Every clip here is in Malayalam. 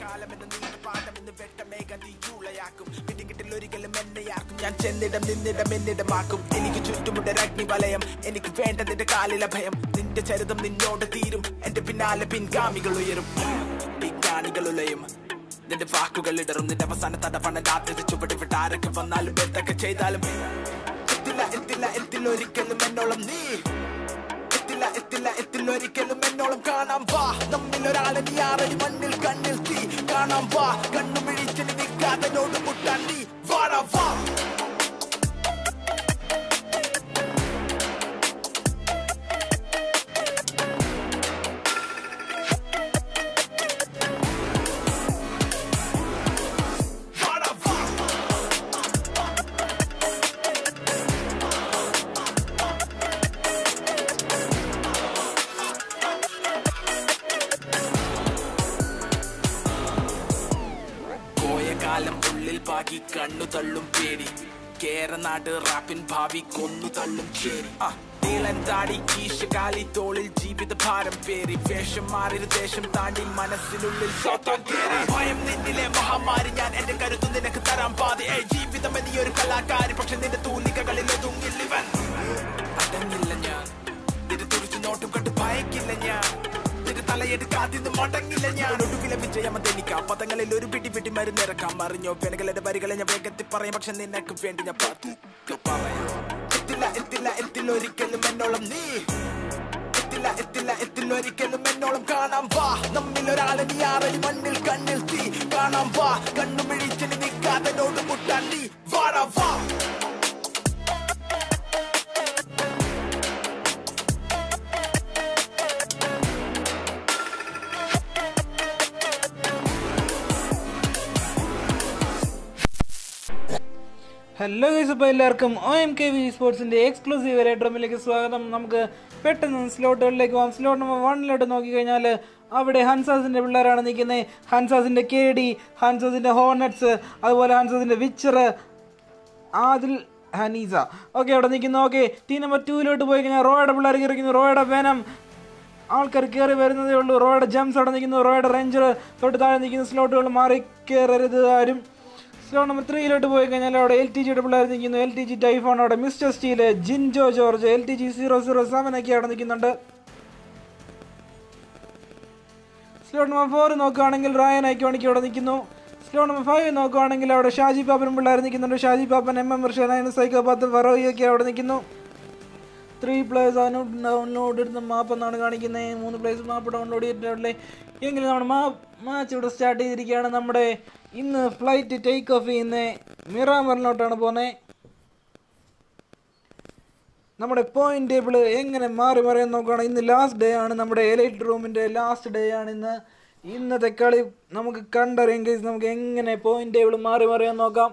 കാലമെന്ന് നീണ്ട പാഠമെന്ന് വെട്ടമേഘം തീയൂളയാക്കും പിടികിട്ടിൽ ഒരിക്കലും എന്നെയാക്കും ഞാൻ ചെന്നിടം നിന്നിടം എന്നിടമാക്കും എനിക്ക് ചുറ്റുമുണ്ട് അഗ്നി വലയം എനിക്ക് വേണ്ട നിന്റെ കാലിലെ ഭയം നിന്റെ ചരിതം നിന്നോട് തീരും എന്റെ പിന്നാലെ പിൻഗാമികൾ ഉയരും പിൻഗാണികൾ ഉലയും നിന്റെ വാക്കുകൾ ഇടറും നിന്റെ അവസാന തടവണ രാത്രി ചുവട് വിട്ട് ആരൊക്കെ വന്നാലും എന്തൊക്കെ ചെയ്താലും എത്തില്ല എത്തില്ല എത്തില്ല ഒരിക്കലും എന്നോളം നീ എത്തില്ല എത്തില്ല എത്തില്ല ഒരിക്കലും എന്നോളം കാണാം വാ നമ്മിൽ ഒരാളെ നീ ആറടി മണ്ണിൽ കണ്ണിൽ തീ കാണാം വാ കണ്ണു മിഴിച്ച് നീ നിൽക്കാതെ നോട് മുട്ടാൻ നീ വാടാ വാ വാടാ വാ പോയ കാലം ഉള്ളിൽ പാകി കണ്ണു തള്ളും പേടി കേരനാട് റാപ്പിൻ ഭാവി കൊന്നു തള്ളും ചേരി ആ, നീളൻ താടി കീശകാലി തോളിൽ ജീവിത ഭാരം പേറി വേഷം മാറി ദേശം താണ്ടി മനസ്സിനുള്ളിൽ സ്വത്തം കേറി ഭയം നിന്നിലെ മഹാമാരി ഞാൻ എന്റെ കരുത്ത് നിനക്ക് തരാൻ പാതി ഏയ് ജീവിതം നീ ഒരു കലാകാരി പക്ഷെ നിന്റെ തൂലികകളിൽ ഒതുങ്ങില്ലിവൻ അടങ്ങില്ല ഞാൻ തിരുത്തുറിച്ച് നോട്ടും കണ്ട് ഭയക്കില്ല ഞാൻ നിന്റെ തലയെടുക്കാതിന്ന് മടങ്ങില്ല ഞാൻ ഒടുവിലെ വിജയം അതെനിക്കാം പദങ്ങളിൽ ഒരു പിടി പിടി മരുന്നിറക്കാം അറിഞ്ഞോ പെണകളുടെ വരികളെ ഞാൻ വേഗത്തിൽ പറയും പക്ഷെ നിനക്ക് വേണ്ടി ഞാൻ പതുക്കെ പറയാം എത്തില്ല എത്തില്ല എത്തില്ല ഒരിക്കലും എന്നോളം നീ എത്തില്ല എത്തില്ല എത്തില്ല ഒരിക്കലും എന്നോളം കാണാം വാ നമ്മിൽ ഒരാളെ നീ ആറടി മണ്ണിൽ കണ്ണിൽ തീ കാണാം വാ കണ്ണു മിഴിച്ച് നീ നിൽക്കാതെ നോട് മുട്ടാൻ നീ വാടാ വാ ഹലോ ഗൈസ് അപ്പോൾ എല്ലാവർക്കും ഒ എം കെ വി സ്പോർട്സിന്റെ എക്സ്ക്ലൂസീവ് റേഡ്രമിലേക്ക് സ്വാഗതം നമുക്ക് പെട്ടെന്ന് സ്ലോട്ടുകളിലേക്ക് പോകാം സ്ലോട്ട് നമ്പർ വണ്ണിലോട്ട് നോക്കിക്കഴിഞ്ഞാൽ അവിടെ ഹൻസാസിന്റെ പിള്ളേരാണ് നിൽക്കുന്നത് ഹൻസാസിന്റെ കെ ഡി ഹൻസാസിന്റെ ഹോർണറ്റ്സ് അതുപോലെ ഹൻസാസിന്റെ വിച്ചർ ആദിൽ ഹനീസ ഓക്കെ അവിടെ നിൽക്കുന്നു ഓക്കെ ടീം നമ്പർ ടൂവിലോട്ട് പോയി കഴിഞ്ഞാൽ റോയുടെ പിള്ളേർ കയറിക്കുന്നു റോയുടെ വേനം ആൾക്കാർ കയറി വരുന്നതേ ഉള്ളൂ റോയുടെ ജംസ് അവിടെ നിൽക്കുന്നു റോയുടെ റേഞ്ചർ തൊട്ട് താഴെ നിൽക്കുന്ന സ്ലോട്ടുകൾ മാറി കയറരുത് ആരും സ്ലോ നമ്പർ ത്രീയിലോട്ട് പോയി കഴിഞ്ഞാൽ അവിടെ എൽ ടി ജിയുടെ പിള്ളേർ നിൽക്കുന്നു എൽ ടി ജി ടൈഫോൺ അവിടെ Mister Steel Jinjo George L T G zero zero seven ഒക്കെ അവിടെ നിൽക്കുന്നുണ്ട് സ്ലോ നമ്പർ ഫോർ നോക്കുകയാണെങ്കിൽ റായൻ ഐക്കോണിക്ക് അവിടെ നിൽക്കുന്നു സ്ലോ നമ്പർ ഫൈവ് നോക്കുകയാണെങ്കിൽ അവിടെ ഷാജി പാപ്പനും പിള്ളേർ നിൽക്കുന്നുണ്ട് ഷാജി പാപ്പൻ എം എം ഋഷനായൻ സൈക്കോപാത്ത് ഫറോയൊക്കെ അവിടെ നിൽക്കുന്നു ത്രീ പ്ലേസ് ഡൗൺലോഡ് എടുത്ത മാപ്പ് എന്നാണ് കാണിക്കുന്നത് മൂന്ന് പ്ലേസ് മാപ്പ് ഡൗൺലോഡ് ചെയ്തിട്ടുള്ളേ എങ്കിലും നമ്മുടെ മാ മാച്ച് ഇവിടെ സ്റ്റാർട്ട് ചെയ്തിരിക്കുകയാണ് നമ്മുടെ ഇന്ന് ഫ്ലൈറ്റ് ടേക്ക് ഓഫ് ചെയ്യുന്ന മിറാമറിലോട്ടാണ് പോകുന്നത് നമ്മുടെ പോയിന്റ് ടേബിൾ എങ്ങനെ മാറി മറിയാൻ നോക്കുകയാണ് ഇന്ന് ലാസ്റ്റ് ഡേ ആണ് നമ്മുടെ എലൈറ്റ് റൂമിൻ്റെ ലാസ്റ്റ് ഡേ ആണ് ഇന്ന് ഇന്നത്തെ കളി നമുക്ക് കണ്ടറിയാം കേസ് നമുക്ക് എങ്ങനെ പോയിന്റ് ടേബിൾ മാറി മറിയാൻ നോക്കാം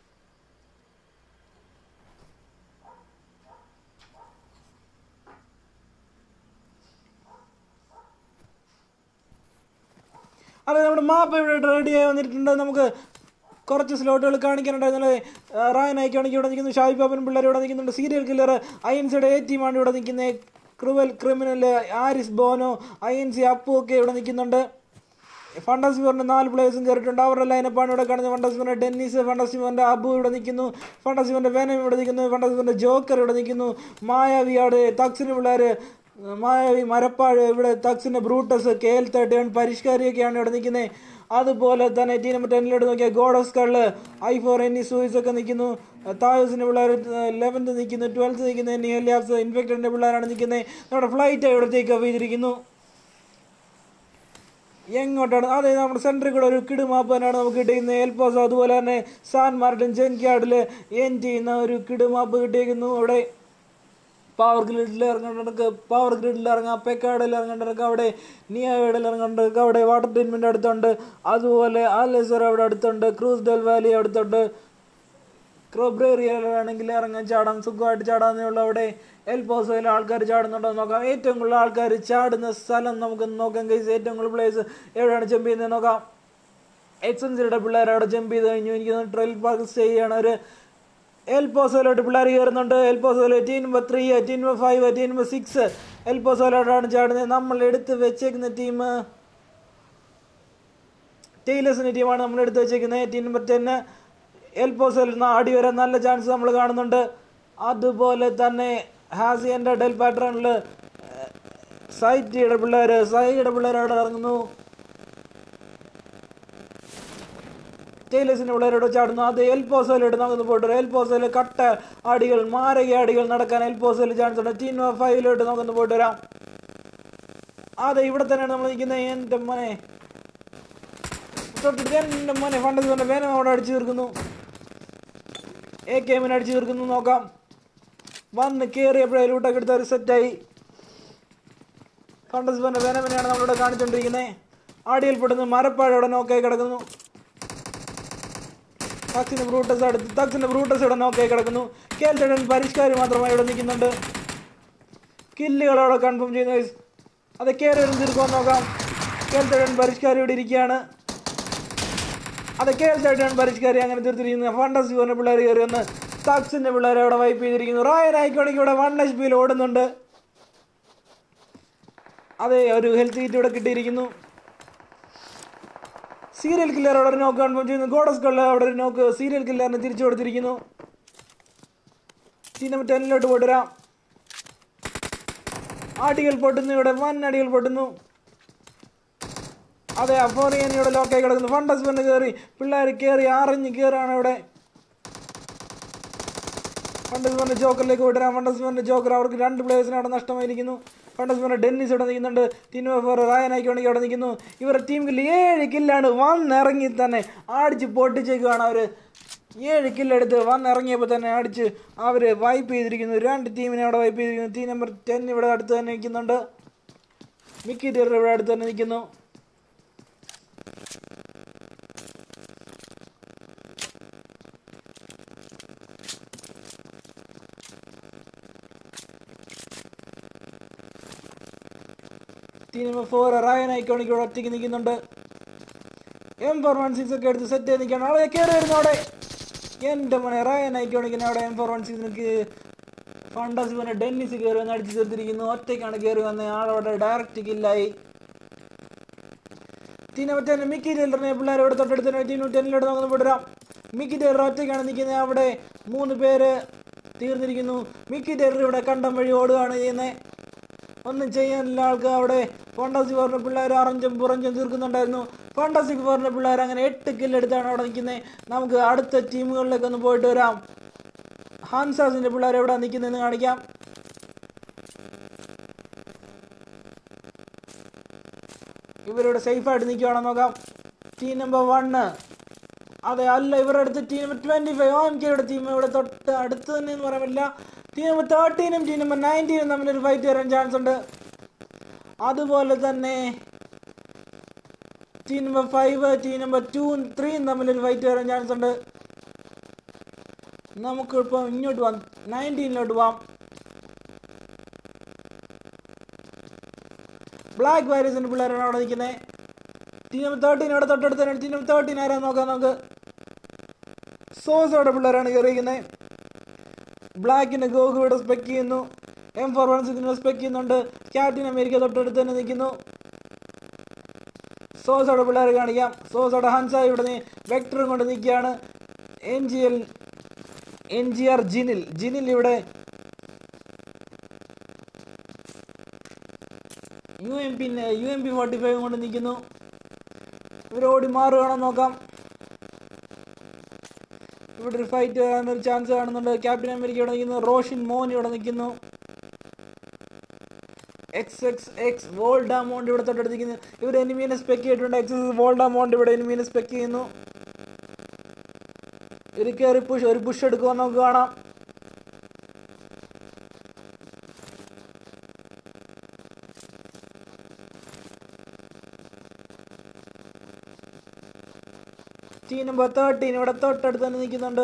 അതെ നമ്മുടെ മാപ്പ് ഇവിടെ റെഡി ആയി വന്നിട്ടുണ്ട് നമുക്ക് കുറച്ച് സ്ലോട്ടുകൾ കാണിക്കാനുണ്ടായിരുന്നത് റായൻ ഐക്കോണിക്ക് ഇവിടെ നിൽക്കുന്നു ഷാജി പാപ്പൻ പിള്ളേർ ഇവിടെ നിൽക്കുന്നുണ്ട് സീരിയൽ കില്ലർ ഐ എൻ സിയുടെ എ ടീമാണ് ഇവിടെ നിൽക്കുന്നത് ക്രുവൽ ക്രിമിനൽ ആരിസ് ബോനോ ഐ എൻ സി അപ്പു ഒക്കെ ഇവിടെ നിൽക്കുന്നുണ്ട് ഫണ്ടാസി ഫോറിന്റെ നാല് പ്ലേയേഴ്സും കയറിയിട്ടുണ്ട് അവരുടെ ലൈനപ്പാണ് ഇവിടെ കാണുന്നത് ഫണ്ടാസി ഫോറിന്റെ ഡെന്നിസ് ഫണ്ടാസി ഫോറിന്റെ അബു ഇവിടെ നിൽക്കുന്നു ഫണ്ടാസി ഫോറിന്റെ വേനം ഇവിടെ നിൽക്കുന്നു ഫണ്ടാസി ഫോറിന്റെ ജോക്കർ ഇവിടെ നിൽക്കുന്നു മായാവി അവിടെ തക്സിന് പിള്ളേര് മായാവി മരപ്പാഴ് ഇവിടെ തക്സിന്റെ Brutus K L thirty one പരിഷ്കാരിയൊക്കെയാണ് ഇവിടെ നിൽക്കുന്നത് അതുപോലെ തന്നെ ടീം നമ്പർ ടെന്നിലോട്ട് നോക്കിയാൽ ഗോഡോസ് കള്ള് ഐ ഫോർ എന്നീ സൂയിസ് ഒക്കെ നിൽക്കുന്നു തായൂസിന്റെ പിള്ളേർ ലെവൻത്ത് നിൽക്കുന്നു ട്വൽത്ത് നിൽക്കുന്നു നിയലിയാബ്സ് ഇൻഫെക്റ്റഡിന്റെ പിള്ളേരാണ് നിൽക്കുന്നത് നമ്മുടെ ഫ്ലൈറ്റ് ഇവിടത്തേക്ക് ഓഫ് ചെയ്തിരിക്കുന്നു എങ്ങോട്ടാണ് അതെ നമ്മുടെ സെൻറ്ററിൽ കൂടെ ഒരു കിട് മാപ്പ് തന്നെയാണ് നമുക്ക് കിട്ടിയിരിക്കുന്നത് എൽപോസോ അതുപോലെ തന്നെ സാൻ മാർട്ടിൻ ജെൻക്യാർഡിൽ എൻ ചെയ്യുന്ന ഒരു കിട് മാപ്പ് കിട്ടിയിരിക്കുന്നു അവിടെ പവർ ഗ്രിഡിൽ ഇറങ്ങേണ്ടവർക്ക് പവർ ഗ്രിഡിൽ ഇറങ്ങാം പെക്കാടിൽ ഇറങ്ങേണ്ടവർക്ക് അവിടെ നിയോയിഡിൽ ഇറങ്ങേണ്ടവർക്ക് അവിടെ വാട്ടർ ട്രീറ്റ്മെൻറ്റ് അടുത്തുണ്ട് അതുപോലെ ആലേസർ അവിടെ അടുത്തുണ്ട് ക്രൂസ് ഡെൽ വാലി അടുത്തുണ്ട് ക്രോബ്രേറിയയിലാണെങ്കിൽ ഇറങ്ങാൻ ചാടാം സുഖമായിട്ട് ചാടാന്നേ ഉള്ളൂ അവിടെ എൽ പോസോയിൽ ആൾക്കാർ ചാടുന്നുണ്ടോ എന്ന് നോക്കാം ഏറ്റവും കൂടുതൽ ആൾക്കാർ ചാടുന്ന സ്ഥലം നമുക്ക് നോക്കാം കേസ് ഏറ്റവും കൂടുതൽ പ്ലേസ് എവിടെയാണ് ജമ്പ് ചെയ്യുന്നത് നോക്കാം എക്സൻസിയുടെ പിള്ളേർ അവിടെ ജമ്പ് ചെയ്ത് കഴിഞ്ഞു എനിക്ക് ട്രെയിൽ പാർക്ക് സ്റ്റേ ചെയ്യാണ് ഒരു എൽ പോസോയിലോട്ട് പിള്ളേർ കയറുന്നുണ്ട് എൽ പോസോയിൽ team number three team number five team number six L പോസോയിലോട്ടാണ് ചാടുന്നത് നമ്മൾ എടുത്ത് വെച്ചേക്കുന്ന ടീം ടെയിലേഴ്സിൻ്റെ ടീമാണ് നമ്മൾ എടുത്ത് വെച്ചേക്കുന്നത് ടീം നമ്പർ ടെന്ന് എൽപോസിൽ നിന്ന് ആടി വരാൻ നല്ല ചാൻസ് നമ്മൾ കാണുന്നുണ്ട് അതുപോലെ തന്നെ ഹാസിയൻ്റെ ഡെൽ പാറ്റേണിൽ സൈറ്റിയുടെ പിള്ളേർ സൈയുടെ പിള്ളേർ അവിടെ ഇറങ്ങുന്നു ടൈലേഴ്സിന്റെ പിള്ളേരോട് ചാടുന്നു അത് എൽ പോസയിലോട്ട് നമുക്ക് പോയിട്ട് എൽ പോസയിൽ കട്ട അടികൾ മാരക അടികൾ നടക്കാൻ എൽ പോസയിൽ ചാൻസ് ഉണ്ട് ടീം ഫൈവിലോട്ട് നമുക്കൊന്ന് പോയിട്ട് വരാം അതെ ഇവിടെ തന്നെയാണ് നമ്മൾ നിൽക്കുന്നത് എൻ്റെ മോനെ തൊട്ടിട്ട് എൻ്റെ മോനെ ഫണ്ടസ് പറഞ്ഞ വേനം അവിടെ അടിച്ചു തീർക്കുന്നു എ കെ എമ്മിനെ അടിച്ചു തീർക്കുന്നു നോക്കാം വന്ന് കയറിയപ്പോഴേ ലൂട്ടൊക്കെ എടുത്ത് ഒരു സെറ്റായി ഫണ്ടസ് പറഞ്ഞ വേനമിനെയാണ് നമ്മളിവിടെ കാണിച്ചുകൊണ്ടിരിക്കുന്നത് ആടിയിൽ പെടുന്നു മരപ്പാഴ അവിടെ നോക്കായി കിടക്കുന്നു തക്സിന്റെ ബ്രൂട്ടസ് അടുത്ത് തക്സിന്റെ ബ്രൂട്ടസ് ഇവിടെ നോക്കായി കിടക്കുന്നു കേൽച്ചടൻ പരിഷ്കാരി മാത്രമായി ഇവിടെ നിൽക്കുന്നുണ്ട് കില്ലുകൾ അവിടെ കൺഫേം ചെയ്യുന്നു guys. അത് കയറി വരുന്ന തീർക്കുമെന്ന് നോക്കാം കേൽച്ചടൻ പരിഷ്കാരി ഇവിടെ ഇരിക്കുകയാണ് അത് കേൾച്ചടൻ പരിഷ്കാരി അങ്ങനെ തീർത്തിരിക്കുന്നു ഫണ്ടസ് പറഞ്ഞ പിള്ളേർ കയറി വന്ന് തക്സിന്റെ പിള്ളേരെ അവിടെ വൈപ്പ് ചെയ്തിരിക്കുന്നു റായൻ ആയിക്കോണെങ്കിൽ ഇവിടെ വൺ എച്ച് പിയിൽ ഓടുന്നുണ്ട് അതെ ഒരു ഹെൽത്ത് കിറ്റ് ഇവിടെ കിട്ടിയിരിക്കുന്നു സീരിയൽ കില്ലർ അവിടെ ഒരു നോക്ക് കൺഫേം ചെയ്യുന്നു ഗോഡസ് കള്ള അവിടെ ഒരു നോക്ക് സീരിയൽ കില്ലറിന് തിരിച്ചു കൊടുത്തിരിക്കുന്നു ടീം നമ്പർ ടെന്നിലോട്ട് പോട്ടുവരാം ആടികൾ പൊട്ടുന്നു ഇവിടെ വൻ അടികൾ പൊട്ടുന്നു അതെ അഫോറിയൻ ഇവിടെ ലോക്കായി കിടക്കുന്നു ഫണ്ടസ് പെണ്ണ് കയറി പിള്ളേർ കയറി അറിഞ്ഞ് കയറാണ് ഇവിടെ ഫണ്ടസ് പെണ്ണ് ജോക്കറിലേക്ക് വിട്ടുവരാം ഫണ്ടസ് പെണ്ണ് ജോക്കർ അവർക്ക് രണ്ട് പ്ലേയേഴ്സിന് അവിടെ നഷ്ടമായിരിക്കുന്നു ഫണ്ടസ് പെണ്ണ് ഡെന്നിസ് ഇവിടെ നിൽക്കുന്നുണ്ട് ടീം ഫോർ റായനായിക്കോണെങ്കിൽ അവിടെ നിൽക്കുന്നു ഇവരുടെ ടീം കില്ല് ഏഴ് കില്ലാണ് വന്നിറങ്ങി തന്നെ അടിച്ച് പൊട്ടിച്ചേക്കുവാണ് അവർ ഏഴ് കില്ലെടുത്ത് വന്നിറങ്ങിയപ്പോൾ തന്നെ അടിച്ച് അവർ വൈപ്പ് ചെയ്തിരിക്കുന്നു രണ്ട് ടീമിനെ അവിടെ വൈപ്പ് ചെയ്തിരിക്കുന്നു ടീം നമ്പർ ടെൻ ഇവിടെ അടുത്ത് തന്നെ നിൽക്കുന്നുണ്ട് മിക്കി ടീർ ഇവിടെ അടുത്ത് തന്നെ നിൽക്കുന്നു team number four Ryan iconic ഇവിടെ ഒറ്റയ്ക്ക് നിൽക്കുന്നുണ്ട് എം ഫോർ വൺ സിക്സ് ഒക്കെ എടുത്ത് സെറ്റ് ചെയ്ത് നിൽക്കുകയാണ് അവിടെ കയറി വരുന്നു അവിടെ എൻ്റെ മോനെ റയൻ ഐക്കോണിക്കിന് അവിടെ എം ഫോർ വൺ സിക്സിന് ഫണ്ടസ് പിന്നെ ഡെന്നിസ് കയറി വന്ന് അടിച്ച് തീർത്തിരിക്കുന്നു ഒറ്റയ്ക്കാണ് കയറി വന്നത് ആളവിടെ ഡയറക്റ്റ് കില്ലായി ടീം നമ്പർ ടെൻ മിക്കി ടൈലറിനെ പിള്ളേർ ഇവിടെ തൊട്ടടുത്ത് ടീം ടെന്നിലോട്ട് നമുക്ക് വിടാം മിക്കി ടൈലർ ഒറ്റയ്ക്കാണ് നിൽക്കുന്നത് അവിടെ മൂന്ന് പേര് തീർന്നിരിക്കുന്നു മിക്കി ടൈലർ ഇവിടെ കണ്ടം വഴി ഓടുകയാണ് ചെയ്യുന്നത് ഒന്നും ചെയ്യാനില്ല ആൾക്ക് അവിടെ ഫോണ്ടസി പറഞ്ഞ പിള്ളേർ അറഞ്ചും പുറഞ്ചും തീർക്കുന്നുണ്ടായിരുന്നു ഫോണ്ടസിക്ക് പറഞ്ഞ പിള്ളേർ അങ്ങനെ എട്ട് കില്ലെടുത്താണ് അവിടെ നിൽക്കുന്നത് നമുക്ക് അടുത്ത ടീമുകളിലേക്ക് ഒന്ന് പോയിട്ട് വരാം ഹാൻസാസിന്റെ പിള്ളേർ എവിടെ നിൽക്കുന്നതെന്ന് കാണിക്കാം ഇവരിവിടെ സേഫായിട്ട് നിൽക്കുകയാണെന്ന് നോക്കാം ടീം നമ്പർ വണ്ണ് അതെ അല്ല ഇവരുടെ അടുത്ത് team number twenty five O M കെയുടെ ടീം ഇവിടെ തൊട്ട് അടുത്ത് തന്നെ എന്ന് പറയാൻ പറ്റില്ല ടീം നമ്പർ തേർട്ടീനും ടീം നമ്പർ നയൻറ്റീനും തമ്മിലൊരു ഫൈറ്റ് വരാൻ ചാൻസ് ഉണ്ട് അതുപോലെ തന്നെ team number five team number two ത്രീയും തമ്മിലൊരു ഫൈറ്റ് വരാൻ ചാൻസ് ഉണ്ട് നമുക്ക് ഇപ്പം ഇങ്ങോട്ട് പോവാം നയൻറ്റീനിലോട്ട് പോവാം ബ്ലാക്ക് വാരിയസിന്റെ പിള്ളേരാണ് അവിടെ നിൽക്കുന്നത് ടീം നമ്പർ തേർട്ടീൻ അവിടെ തൊട്ടടുത്ത് തന്നെ ടീം നമ്പർ തേർട്ടീൻ ആരാ നോക്കാം നമുക്ക് സോസോടെ പിള്ളേരാണ് കയറിയിരിക്കുന്നത് ബ്ലാക്കിന്റെ ഗോഗു ഇവിടെ സ്പെക്ക് ചെയ്യുന്നു എം ഫോർ വൺ സിക്സിനെ സ്പെക്ക് ചെയ്യുന്നുണ്ട് ക്യാപ്റ്റൻ അമേരിക്ക തൊട്ടടുത്ത് തന്നെ നിൽക്കുന്നു സോസോടെ പിള്ളേരെ കാണിക്കാം സോസോടെ ഹൻസായി ഇവിടെ വെക്ടറും കൊണ്ട് നിൽക്കുകയാണ് N G L N G R ജിനിൽ ജിനിൽ ഇവിടെ U M P U M P forty five കൊണ്ട് നിൽക്കുന്നു ഇവരോടി മാറുകയാണെന്ന് നോക്കാം ഇവിടെ ഒരു ഫൈറ്റ് വരാനൊരു ചാൻസ് കാണുന്നുണ്ട് ക്യാപ്റ്റൻ അമേരിക്ക ഇവിടെ നിൽക്കുന്നു റോഷിൻ മോൻ ഇവിടെ നിൽക്കുന്നു എക്സ് എക്സ് എക്സ് വോൾഡാമോണ്ട് ഇവിടെ തൊട്ടടുത്ത് നിൽക്കുന്നു ഇവർ എനിമീനെ സ്പെക്ക് ചെയ്തിട്ടുണ്ട് എക്സ് എക്സ് വോൾഡാമോണ്ട് ഇവിടെ എനിമീനെ സ്പെക്ക് ചെയ്യുന്നു ഒരു കയറി പുഷ് ഒരു പുഷ് എടുക്കുമോ നമുക്ക് കാണാം ടീം നമ്പർ തേർട്ടീൻ ഇവിടെ തൊട്ടടുത്ത് തന്നെ നിൽക്കുന്നുണ്ട്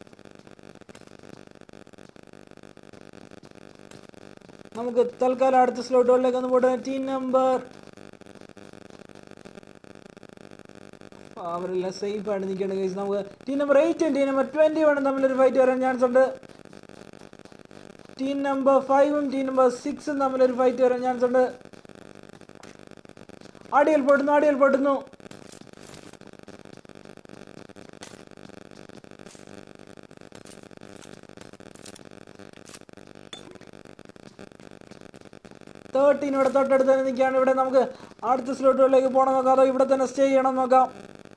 നമുക്ക് തൽക്കാലം അടുത്ത സ്ലോട്ടുകളിലേക്ക് ഒന്ന് പോട്ടെ ടീം നമ്പർ അവരെല്ലാം സേഫ് ആയിട്ട് നിൽക്കേണ്ട കേസ് നമുക്ക് ടീം നമ്പർ എയ്റ്റും ടീം നമ്പർ ട്വന്റി വണ്ണും തമ്മിലൊരു ഫൈറ്റ് വരാൻ ചാൻസ് ഉണ്ട് ടീം നമ്പർ ഫൈവും ടീം നമ്പർ സിക്സും തമ്മിലൊരു ഫൈറ്റ് വരാൻ ചാൻസ് ഉണ്ട് അടിയിൽ പൊട്ടുന്നു അടിയിൽ പൊട്ടുന്നു തേർട്ടീൻ ഇവിടെ തൊട്ടടുത്ത് തന്നെ നിൽക്കുകയാണ് ഇവിടെ നമുക്ക് അടുത്ത സ്ലോട്ടുകളിലേക്ക് പോകണം നോക്കാം അതോ ഇവിടെ തന്നെ സ്റ്റേ ചെയ്യണം നോക്കാം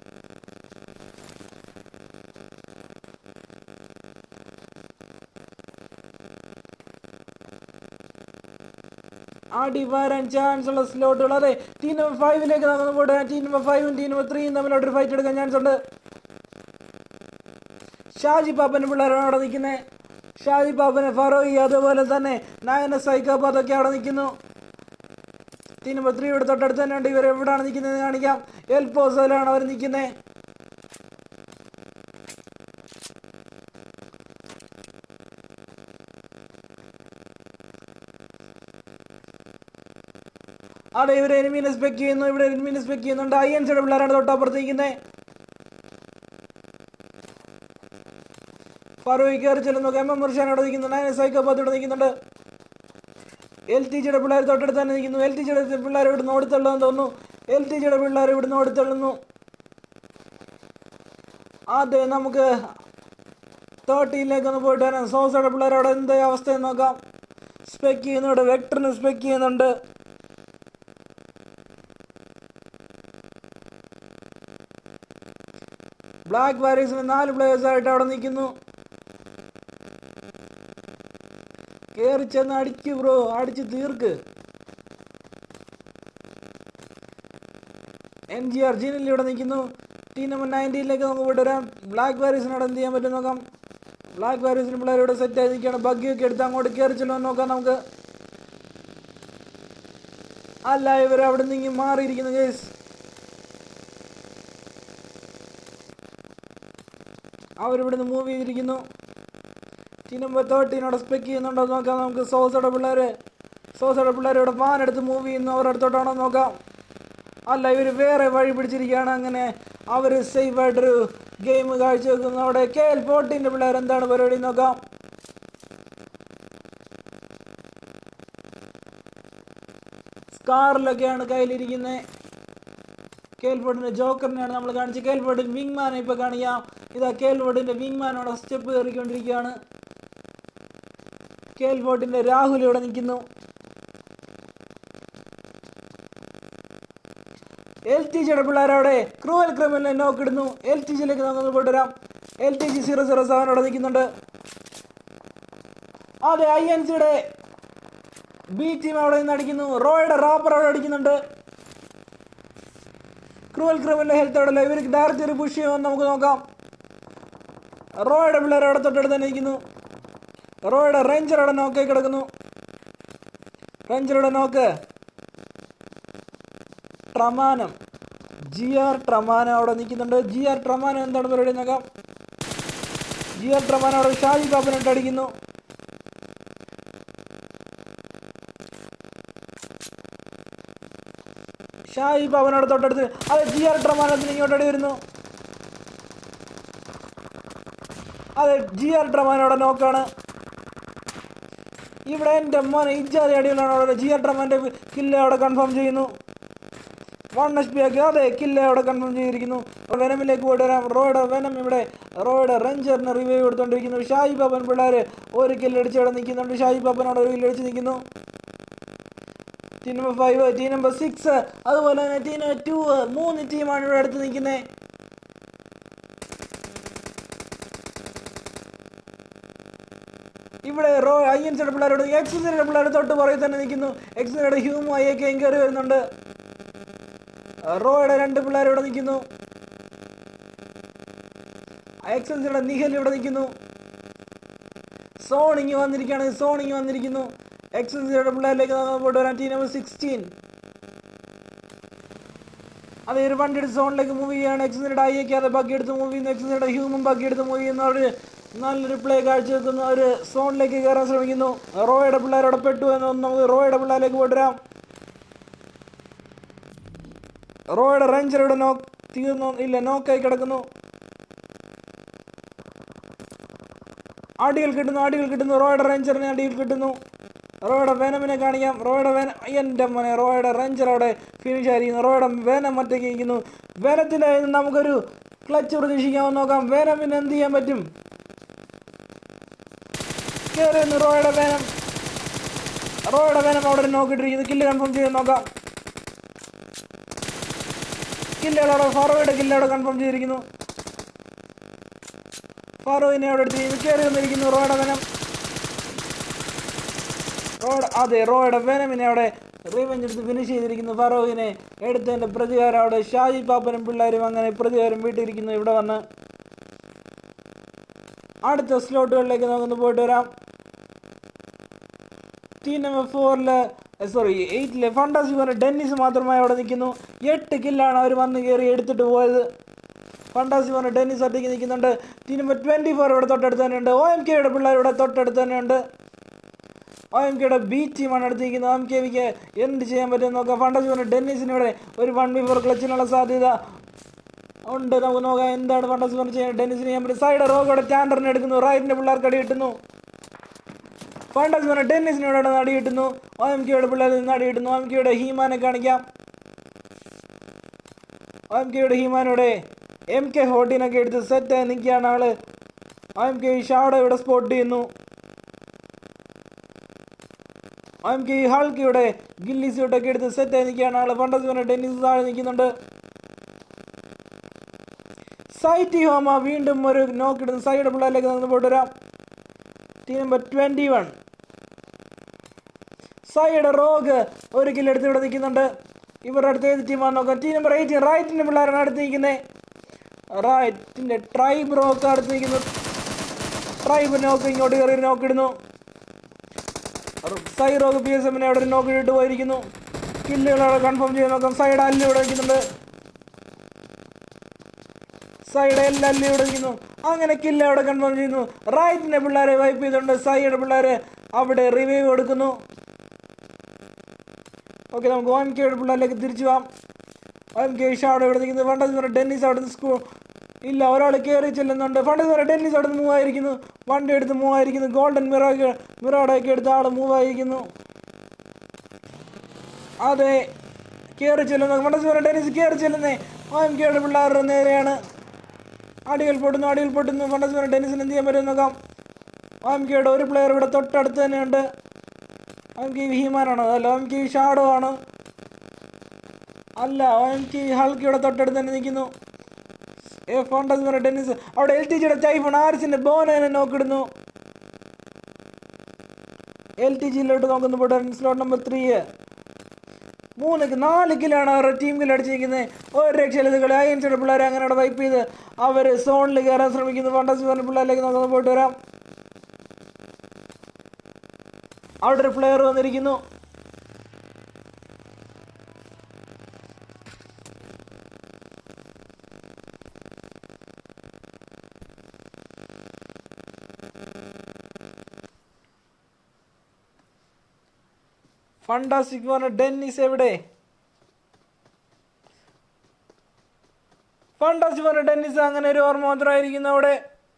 അടി വരാൻ ചാൻസ് ഉള്ള സ്ലോട്ടുകൾ അതെ ടീം നമ്പർ ഫൈവിലേക്ക് നമുക്ക് പോയിട്ട് ടീം നമ്പർ ഫൈവും ടീം നമ്പർ ത്രീയും തമ്മിലോട്ടൊരു ഫൈറ്റ് എടുക്കാൻ ചാൻസ് ഉണ്ട് ഷാജി പാപ്പന്റെ പിള്ളേരാണ് അവിടെ നിൽക്കുന്നത് ഷാജി പാപ്പന് ഫറോയി അതുപോലെ തന്നെ നയന സൈക്കാപ്പ് അതൊക്കെ അവിടെ നിൽക്കുന്നു ടീം നമ്പർ ത്രീ ഇവിടെ തൊട്ടടുത്ത് തന്നെ ഉണ്ട് ഇവർ എവിടെയാണ് നിൽക്കുന്നത് കാണിക്കാം എൽ പോസോയിലാണ് അവർ നിൽക്കുന്നത് അതെ ഇവർ എനിമീനെ സ്പെക്ക് ചെയ്യുന്നു ഇവിടെ എനിമീനെ സ്പെക്ക് ചെയ്യുന്നുണ്ട് ഐ എൻ സിയുടെ പിള്ളേരാണ് തൊട്ടപ്പുറത്ത് നിൽക്കുന്നത് ഫറൂഖ് കയറി ചെല്ലുന്നു എം എം മുർഷാൻ അവിടെ നിൽക്കുന്നു നയൻ സൈക്കോപാത്ത് ഇവിടെ നിൽക്കുന്നുണ്ട് എൽ ടി ജിയുടെ പിള്ളേർ തൊട്ടടുത്ത് തന്നെ നിൽക്കുന്നു എൽ ടി ജിയുടെ പിള്ളേർ ഇവിടുന്ന് ഓടിത്തള്ളുന്നു തോന്നുന്നു എൽ ടി ജിയുടെ പിള്ളേർ ഇവിടുന്ന് ഓടിത്തള്ളുന്നു അതെ നമുക്ക് തേർട്ടിയിലേക്ക് ഒന്ന് പോയിട്ട് വരാം സോസയുടെ പിള്ളേർ അവിടെ എന്ത് അവസ്ഥയെന്ന് നോക്കാം സ്പെക്ക് ചെയ്യുന്നുണ്ട് വെക്ടറിന് സ്പെക്ക് ചെയ്യുന്നുണ്ട് ബ്ലാക്ക് വാരീസിന് നാല് പ്ലേയേഴ്സ് ആയിട്ട് അവിടെ നിൽക്കുന്നു കേറി ചെന്ന് അടിക്ക് ബ്രോ അടിച്ച് തീർക്ക് എം ജി ആർ ജിനിൽ ഇവിടെ നിൽക്കുന്നു ടീം നമ്പർ നയൻറ്റീനിലേക്ക് നമുക്ക് പോയിട്ട് വരാം ബ്ലാക്ക് വാരീസിനോട് എന്ത് ചെയ്യാൻ പറ്റും നോക്കാം ബ്ലാക്ക് വാരീസിന് പിള്ളേർ ഇവിടെ സെറ്റ് ആയി നിൽക്കുകയാണ് ബഗ്ഗിയൊക്കെ എടുത്ത് അങ്ങോട്ട് കയറി ചെല്ലുമെന്ന് നോക്കാം നമുക്ക് അല്ല ഇവർ അവിടെ നിന്ന് മാറിയിരിക്കുന്നു കേസ് അവരിവിടുന്ന് മൂവ് ചെയ്തിരിക്കുന്നു ടീം നമ്പർ തേർട്ടീനോടെ സ്പെക്ക് ചെയ്യുന്നുണ്ടോ എന്ന് നോക്കാം നമുക്ക് സോസയുടെ പിള്ളേർ സോസയുടെ പിള്ളേർ ഇവിടെ ഫാൻ എടുത്ത് മൂവ് ചെയ്യുന്നു അവരുടെ അടുത്തോട്ടാണോ എന്ന് നോക്കാം അല്ല ഇവർ വേറെ വഴി പിടിച്ചിരിക്കുകയാണ് അങ്ങനെ അവർ സേഫായിട്ടൊരു ഗെയിം കാഴ്ചവെക്കുന്നു അവിടെ കെ എൽ ഫോർട്ടീൻ്റെ പിള്ളേർ എന്താണ് പരിപാടി എന്ന് നോക്കാം സ്കാറിലൊക്കെയാണ് കയ്യിലിരിക്കുന്നത് കേൽഫോർഡിന്റെ ജോക്കറിനെയാണ് നമ്മൾ കാണിച്ചത് കേൽഫോർഡിൻ വിങ് മാനെ ഇപ്പൊ കാണിക്കാം ഇതാ കേൽഫോർഡിന്റെ വിങ് മാനോടെ സ്റ്റെപ്പ് കയറിക്കൊണ്ടിരിക്കുകയാണ് കേൽഫോർഡിന്റെ രാഹുൽ ഇവിടെ നിൽക്കുന്നു എൽ ടി ജിയുടെ പിള്ളേരവിടെ ക്രൂവൽ ക്രിമിനലിനെ നോക്കിടുന്നു എൽ ടി ജിയിലേക്ക് നമുക്ക് പോയിട്ട് വരാം L T G zero zero seven അവിടെ നിൽക്കുന്നുണ്ട് അതെ ഐ എൻ സിയുടെ ബി ടീം അവിടെ നിന്ന് അടിക്കുന്നു റോയുടെ റാപ്പർ അവിടെ അടിക്കുന്നുണ്ട് ക്രൂവൽ ക്രിമിനൽ ഹെൽത്ത് അവിടെ ഇവർക്ക് ഡയറക്റ്റ് ഒരു പുഷ് ചെയ്യുമെന്ന് നമുക്ക് നോക്കാം റോയുടെ പിള്ളേർ അവിടെ തൊട്ടടുത്ത് തന്നെ ഇരിക്കുന്നു റോയുടെ റേഞ്ചർ അവിടെ നോക്കി കിടക്കുന്നു റേഞ്ചറുടെ നോക്ക് ട്രമാനം ജി ആർ ട്രമാനം അവിടെ നിൽക്കുന്നുണ്ട് ജി ആർ ട്രമാനം എന്താണ് പരിപാടി നോക്കാം ജി ആർ ട്രമാനം അവിടെ ഷാജി പാപ്പനിട്ട് അടിക്കുന്നു ഷാജി പാപ്പനോട് തൊട്ടടുത്ത് അതെ ജി ആർ ട്രമാനത്തിന് ഇങ്ങോട്ട് അടി വരുന്നു അതെ ജി ആർ ട്രമാനോടെ നോക്കാണ് ഇവിടെ എൻ്റെ മോനെ ഇജാതി അടികളാണ് അവിടെ ജി ആർ ട്രമാൻ്റെ കില്ല അവിടെ കൺഫേം ചെയ്യുന്നു വൺ എച്ച് പി ആക്കി അതെ കില്ല അവിടെ കൺഫേം ചെയ്തിരിക്കുന്നു വെനമിലേക്ക് പോയിട്ട് വരാം റോയുടെ വെനം ഇവിടെ റോയുടെ റേഞ്ചറിന് റിവ്യൂ കൊടുത്തോണ്ടിരിക്കുന്നു ഷായി പാപ്പൻ പിള്ളേർ ഒരു കില്ലടിച്ച് അവിടെ നിൽക്കുന്നുണ്ട് ഷായി പാപ്പൻ അവിടെ ഒരു കില്ലടിച്ച് നിൽക്കുന്നു team number five team number six അതുപോലെ തന്നെ ടീം നമ്പർ ടു മൂന്ന് ടീമാണ് ഇവിടെ അടുത്ത് നിൽക്കുന്നത് ഇവിടെ റോ ഐ എൻ സിയുടെ പിള്ളേരോട് എക്സിന്റെ പിള്ളേർ തൊട്ട് പുറകെ തന്നെ നിൽക്കുന്നു എക്സിന്റെ ഹ്യൂമും ഐ ഒക്കെ കയറി വരുന്നുണ്ട് റോയുടെ രണ്ട് പിള്ളേർ ഇവിടെ നിൽക്കുന്നു എക്സൻസിയുടെ നിഹൽ ഇവിടെ നിൽക്കുന്നു സോണിങ് വന്നിരിക്കുകയാണ് സോണിങ് വന്നിരിക്കുന്നു എക്സൻസിയുടെ പിള്ളേരിലേക്ക് നമുക്ക് പോയിട്ട് വരാം ടീം നമ്പർ സിക്സ്റ്റീൻ അതെ ഒരു വണ്ടി എടുത്ത് സോണിലേക്ക് മൂവ് ചെയ്യാണ് എക്സൻസിയുടെ ഐ ഒക്കെ അത് ബഗ്ഗി എടുത്ത് മൂവ് ചെയ്യുന്നു എക്സൻസിയുടെ ഹ്യൂമൻ ബഗ്ഗി എടുത്ത് മൂവ് ചെയ്യുന്നു അവർ നല്ലൊരു പ്ലേ കാഴ്ചവെക്കുന്നു അവർ സോണിലേക്ക് കയറാൻ ശ്രമിക്കുന്നു റോയുടെ പിള്ളേരോടെ പെട്ടു എന്ന് നമുക്ക് റോയുടെ പിള്ളേരിലേക്ക് പോയിട്ട് വരാം റോയുടെ റേഞ്ചർ ഇവിടെ നോക്ക് തീർന്നു ഇല്ല നോക്കായി കിടക്കുന്നു അടികൾ കിട്ടുന്നു അടികൾ കിട്ടുന്നു റോയുടെ റേഞ്ചറിന് അടികൾ കിട്ടുന്നു റോയുടെ വേനമിനെ കാണിക്കാം റോയുടെ വേന എൻ്റെ മോനെ റോയുടെ റേഞ്ചർ അവിടെ ഫിനിഷ് ആയിരിക്കുന്നു റോയുടെ വേനം ഒറ്റയ്ക്ക് ഇരിക്കുന്നു വേനത്തിൻ്റെ നമുക്കൊരു ക്ലച്ച് പ്രതീക്ഷിക്കാമെന്ന് നോക്കാം വേനമിന് എന്ത് ചെയ്യാൻ പറ്റും കയറി റോയുടെ വേനം റോയുടെ വേനം അവിടെ നോക്കിയിട്ടിരിക്കുന്നു കില്ല് കൺഫേം ചെയ്ത് നോക്കാം കില്ലവിടെ ഫാറോയുടെ കില്ലവിടെ കൺഫേം ചെയ്തിരിക്കുന്നു ഫാറോയിനെ അവിടെ എടുത്ത് കയറി വന്നിരിക്കുന്നു റോയുടെ വേനം റോഡ് അതെ റോയുടെ വേനമിനെ അവിടെ റിവെഞ്ച് എടുത്ത് ഫിനിഷ് ചെയ്തിരിക്കുന്നു ഫറോഹിനെ എടുത്തതിന്റെ പ്രതികാരം അവിടെ ഷാജി പാപ്പനും പിള്ളേരും അങ്ങനെ പ്രതികാരം വീട്ടിരിക്കുന്നു ഇവിടെ വന്ന് അടുത്ത സ്ലോട്ടുകളിലേക്ക് നമുക്കൊന്ന് പോയിട്ട് വരാം ടീം നമ്പർ ഫോറില് സോറി എയ്റ്റിലെ ഫണ്ടാസി പോലെ ഡെന്നിസ് മാത്രമായി അവിടെ നിൽക്കുന്നു എട്ട് കില്ലാണ് അവർ വന്ന് കയറി എടുത്തിട്ട് പോയത് ഫണ്ടാസി പോലെ ഡെന്നിസ് ഒറ്റയ്ക്ക് നിൽക്കുന്നുണ്ട് ടീം നമ്പർ ട്വൻറ്റി ഫോർ ഇവിടെ തൊട്ടടുത്ത് തന്നെയുണ്ട് ഒ എം കെയുടെ പിള്ളേർ ഇവിടെ തൊട്ടടുത്ത് തന്നെയുണ്ട് ഒ എം കെയുടെ ബി ടീമാണ് അടുത്തിരിക്കുന്നത് ഒ എം കെ വിക്ക് എന്ത് ചെയ്യാൻ പറ്റും നോക്കാം ഫണ്ടാസി പോലെ ഡെന്നിസിന് ഇവിടെ ഒരു വൺ ബി ഫോർ ക്ലച്ചിനുള്ള സാധ്യത ഉണ്ട് നമുക്ക് നോക്കാം എന്താണ് ഫണ്ടാസി പോലെ ചെയ്യാൻ ഡെന്നിസിന് ചെയ്യാൻ പറ്റും സൈഡ് റോഗോടെ ടാൻഡറിനെ എടുക്കുന്നു റൈറ്റിന്റെ പിള്ളേർക്ക് അടി കിട്ടുന്നു ഫണ്ടാസി പോലെ ഡെന്നിസിന് ഇവിടെ നടി കിട്ടുന്നു ഒ എം കെയുടെ പിള്ളേരിൽ നിന്ന് അടി കിട്ടുന്നു ഒ എം കെയുടെ ഹീമാനെ കാണിക്കാം ഒ എം കെയുടെ ഹീമാനോടെ എം കെ ഫോർട്ടീനൊക്കെ എടുത്ത് സെറ്റായി നിൽക്കുകയാണ് ആള് ഒ എം കെ ഷാഡോ ഇവിടെ സ്പോട്ട് ചെയ്യുന്നു ഒ എം കെ ഹൾക്കിയുടെ ഗില്ലി സ്യൂട്ടൊക്കെ എടുത്ത് സെറ്റായി നിൽക്കുകയാണ് ആള് ഫണ്ടസ് പറഞ്ഞ ടെന്നീസ് താഴെ നിൽക്കുന്നുണ്ട് സൈറ്റി ഹോമ വീണ്ടും ഒരു നോക്ക് ഇടുന്നു സൈഡ് പിള്ളേരിലേക്ക് നിന്ന് പോയിട്ട് വരാം team number twenty one side rogue ഒരു കില്ല് എടുത്ത് ഇവിടെ നിൽക്കുന്നുണ്ട് ഇവരുടെ അടുത്ത് ഏത് ടീമാണ് നോക്കാം ടീം നമ്പർ എയ്റ്റീൻ റൈറ്റിന്റെ പിള്ളേരാണ് അടുത്ത് നിൽക്കുന്നത് റൈറ്റിന്റെ ട്രൈബ് റോക്ക് അടുത്ത് നിൽക്കുന്നു ട്രൈബ് നോക്ക് ഇങ്ങോട്ട് കയറി നോക്ക് ഇടുന്നു സൈ റോക്ക് പി എസ് എമ്മിനെ അവിടെ ഒരു നോക്ക് ഇട്ട് പോയിരിക്കുന്നു കില്ലുകൾ അവിടെ കൺഫേം ചെയ്ത് നോക്കാം സൈഡ് അല്ലി ഇവിടെ വയ്ക്കുന്നുണ്ട് സൈഡ് എല്ലാം അല്ലി ഇവിടെ വയ്ക്കുന്നു അങ്ങനെ കില്ല് അവിടെ കൺഫേം ചെയ്യുന്നു റൈറ്റിന്റെ പിള്ളേരെ വൈപ്പ് ചെയ്തുകൊണ്ട് സൈഡ് പിള്ളേരെ അവിടെ റിവൈവ് കൊടുക്കുന്നു ഓക്കെ നമുക്ക് ഓം കെയുടെ പിള്ളേരിലേക്ക് തിരിച്ചു പോവാം ഓം കെ ഷാഡ് ഇവിടെ നിൽക്കുന്നത് ഫണ്ടസ് പറഞ്ഞ ഡെന്നിസ് അവിടെ നിന്ന് സ്കൂൾ ഇല്ല ഒരാൾ കയറി ചെല്ലുന്നുണ്ട് ഫണ്ടസ് പറഞ്ഞ ഡെന്നിസ് അവിടെ നിന്ന് മൂവ് ആയിരിക്കുന്നു വണ്ടി എടുത്ത് മൂവ് ആയിരിക്കുന്നു ഗോൾഡൻ മിറോക്ക് മിറോടൊക്കെ എടുത്ത് ആൾ മൂവ് ആയിരിക്കുന്നു അതെ കയറി ചെല്ലുന്നു ഫണ്ടസ് പറഞ്ഞ ഡെന്നിസ് കയറി ചെല്ലുന്നേ ഓം കെയുടെ പിള്ളേരുടെ നേരെയാണ് അടികൾ പൊട്ടുന്നു അടികൾ പൊട്ടുന്നു ഫണ്ടസ് പറഞ്ഞ ഡെന്നിസിന് എന്ത് ചെയ്യാൻ പറ്റും നോക്കാം ഓം കെയുടെ ഒരു പ്ലെയർ ഇവിടെ തൊട്ടടുത്ത് തന്നെയുണ്ട് ഓം കെ ഹീമാനാണോ അല്ല ഓം കെ ഷാഡോ ആണ് അല്ല ഓം കെ ഹൾക്കിയുടെ തൊട്ടടുത്ത് തന്നെ നിൽക്കുന്നു ഏ ഫോണ്ടസ് പറഞ്ഞ ടെന്നീസ് അവിടെ എൽ ടി ജിയുടെ ടൈഫൺ ആരിസിന്റെ ബോനെ നോക്കിടുന്നു എൽ ടി ജിയിലോട്ട് നോക്കുന്നു പോട്ടെ സ്ലോട്ട് നമ്പർ ത്രീ മൂന്ന് നാല് കിലാണ് അവരുടെ ടീം കിൽ അടിച്ചിരിക്കുന്നത് ഒരു രക്ഷയില്ല കളി അയൻസിയുടെ പിള്ളേരെ അങ്ങനെ അവിടെ വൈപ്പ് ചെയ്ത് അവർ സോണിൽ കയറാൻ ശ്രമിക്കുന്നു ഫണ്ടസ് പറഞ്ഞ പിള്ളേരിലേക്ക് നോക്കുന്നു പോയിട്ട് വരാം അവിടെ ഒരു പ്ലെയർ വന്നിരിക്കുന്നു ഫണ്ടാസ്റ്റിക് പറഞ്ഞ ഡെന്നിസ് എവിടെ ഫണ്ടാസ്റ്റിക് പറഞ്ഞ ഡെന്നിസ് അങ്ങനെ ഒരു ഓർമ്മ മാത്രമായിരിക്കുന്നു അവിടെ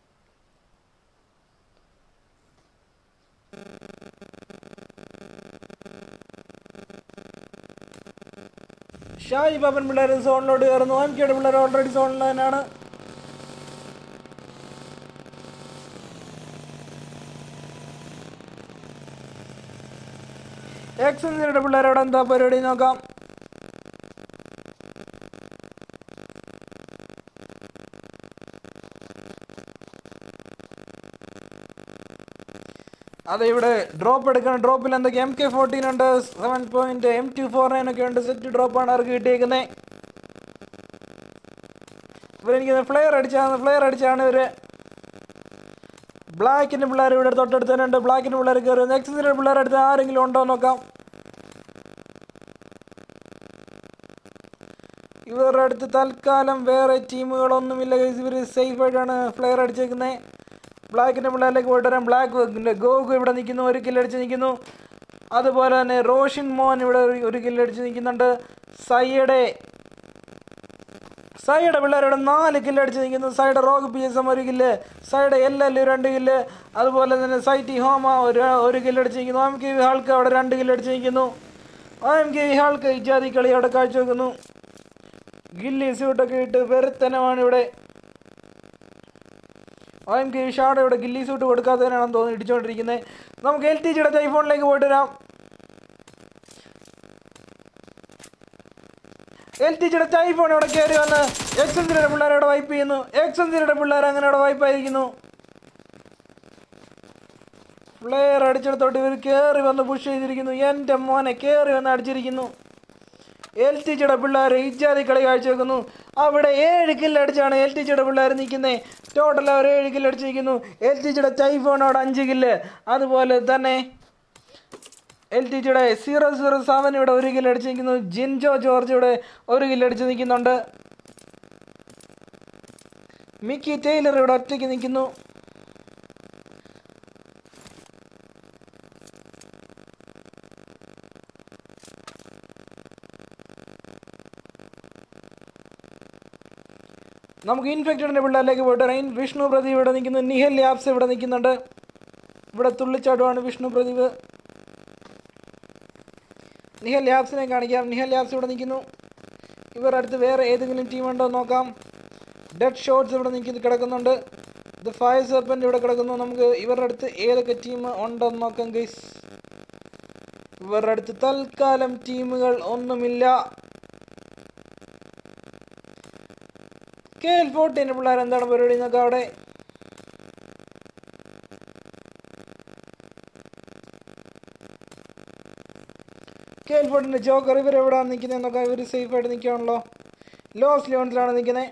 ഷാജി ബാബൻ പിള്ളേർ സോണിലോട്ട് കയറുന്നു എം കെയുടെ പിള്ളേർ ഓൾറെഡി സോണിൽ തന്നെയാണ് എക്സൻസിയുടെ പിള്ളേർ അവിടെ എന്താ പരിപാടി നോക്കാം അതെ ഇവിടെ ഡ്രോപ്പ് എടുക്കണം ഡ്രോപ്പിൽ എന്തൊക്കെ എം കെ ഫോർട്ടീൻ ഉണ്ട് seven point M two four nine ഒക്കെ ഉണ്ട് സെറ്റ് ഡ്രോപ്പാണ് അവർക്ക് കിട്ടിയേക്കുന്നത് ഇവരെനിക്ക് ഫ്ലെയർ അടിച്ചാണ് ഫ്ലെയർ അടിച്ചാണ് ഇവര് ബ്ലാക്കിന്റെ പിള്ളേർ ഇവിടെ തൊട്ടടുത്ത് തന്നെ ഉണ്ട് ബ്ലാക്കിന്റെ പിള്ളേർ കയറി എക്സസിന്റെ പിള്ളേർ അടുത്ത് ആരെങ്കിലും ഉണ്ടോ എന്ന് നോക്കാം ഇവരുടെ അടുത്ത് തൽക്കാലം വേറെ ടീമുകളൊന്നുമില്ല ഇവർ സേഫ് ആയിട്ടാണ് ഫ്ലെയർ അടിച്ചേക്കുന്നത് ബ്ലാക്കിന്റെ പിള്ളേരിലേക്ക് പോയിട്ട് വരാം ബ്ലാക്ക് ഗോഗു ഇവിടെ നിൽക്കുന്നു ഒരു കില്ലടിച്ച് നിൽക്കുന്നു അതുപോലെ തന്നെ റോഷിൻ മോൻ ഇവിടെ ഒരു- ഒരു കില്ലടിച്ച് നിൽക്കുന്നുണ്ട് സയ്യയുടെ സൈഡ് പിള്ളേരുടെ നാല് കില്ല് അടിച്ച് നിൽക്കുന്നു side rogue P S M ഒരു കില്ല് സൈഡ് എൽ എൽ രണ്ട് കില്ല് അതുപോലെ തന്നെ സൈറ്റി ഹോമ ഒരു ഒരു കില്ല് അടിച്ച് നിൽക്കുന്നു എം കെ വി ഹാൾക്ക് അവിടെ രണ്ട് കില്ല് അടിച്ച് നിൽക്കുന്നു എം കെ വി ഹാൾക്ക് ഇജാതി കളി അവിടെ കാഴ്ചവെക്കുന്നു ഗില്ലി സ്യൂട്ടൊക്കെ ഇട്ട് വെറുത്തനമാണ് ഇവിടെ എം കെ ഷാഡ് ഇവിടെ ഗില്ലി സൂട്ട് കൊടുക്കാത്തതിനാണെന്ന് തോന്നി ഇടിച്ചുകൊണ്ടിരിക്കുന്നത് നമുക്ക് എൽ ടി ജിയുടെ ഐഫോണിലേക്ക് പോയിട്ട് വരാം എൽ ടി ജിയുടെ ടൈഫോൺ ഇവിടെ കയറി വന്ന് എക്സൻസിയുടെ പിള്ളേരെ അവിടെ വൈപ്പ് ചെയ്യുന്നു എക്സൻസിയുടെ പിള്ളേർ അങ്ങനെ അവിടെ വൈപ്പായിരിക്കുന്നു പ്ലെയർ അടിച്ചെടുത്തോട്ട് ഇവർ കയറി വന്ന് പുഷ് ചെയ്തിരിക്കുന്നു എൻ്റെ മോനെ കയറി വന്ന് അടിച്ചിരിക്കുന്നു എൽ ടി ജിയുടെ പിള്ളേർ ഇജാതി കളി കാഴ്ചവെക്കുന്നു അവിടെ ഏഴ് കില്ലടിച്ചാണ് എൽ ടി ജിയുടെ പിള്ളേർ നിൽക്കുന്നത് ടോട്ടൽ അവർ ഏഴ് കില്ലടിച്ച് നിൽക്കുന്നു എൽ ടി ജിയുടെ ടൈഫോൺ അവിടെ അഞ്ച് കില്ല് അതുപോലെ തന്നെ എൽ ടി ജിയുടെ സീറോ സീറോ സെവൻ ഇവിടെ ഒരു കില്ല് അടിച്ച് നിൽക്കുന്നു ജിൻജോ ജോർജ് ഇവിടെ ഒരു കില്ല് അടിച്ച് നിൽക്കുന്നുണ്ട് മിക്കി ടൈലർ ഇവിടെ ഒറ്റയ്ക്ക് നിൽക്കുന്നു നമുക്ക് ഇൻഫെക്റ്റഡിൻ്റെ പിള്ളേരിലേക്ക് പോയിട്ട് റെയിൻ വിഷ്ണു പ്രദീപ് ഇവിടെ നിൽക്കുന്നു നിഹൽ യാപ്സ് ഇവിടെ നിൽക്കുന്നുണ്ട് ഇവിടെ തുള്ളിച്ചാടുവാണ് വിഷ്ണു പ്രദീപ് നിഹൽ യാപ്സിനെ കാണിക്കാം നിഹൽ യാപ്സ് ഇവിടെ നിൽക്കുന്നു ഇവർ അടുത്ത് വേറെ ഏതെങ്കിലും ടീം ഉണ്ടോ എന്ന് നോക്കാം ഡെഡ് ഷോട്ട്സ് ഇവിടെ നിൽക്കുന്നു കിടക്കുന്നുണ്ട് ദ ഫയർ സെർപ്പൻ്റ് ഇവിടെ കിടക്കുന്നു നമുക്ക് ഇവരുടെ അടുത്ത് ഏതൊക്കെ ടീം ഉണ്ടോ എന്ന് നോക്കാം ഗൈസ് ഇവരുടെ അടുത്ത് തൽക്കാലം ടീമുകൾ ഒന്നുമില്ല കെ എൽ ഫോർട്ടീൻ്റെ പിള്ളേർ എന്താണ് പരിപാടി നോക്കാം അവിടെ കെ എൽ ഫോർട്ടിൻ്റെ ജോക്കർ ഇവർ എവിടെയാണ് നിൽക്കുന്നത് നോക്കാം ഇവർ സേഫ് ആയിട്ട് നിൽക്കുകയാണല്ലോ ലോസ് ലിയോൺസിലാണ് നിൽക്കുന്നത്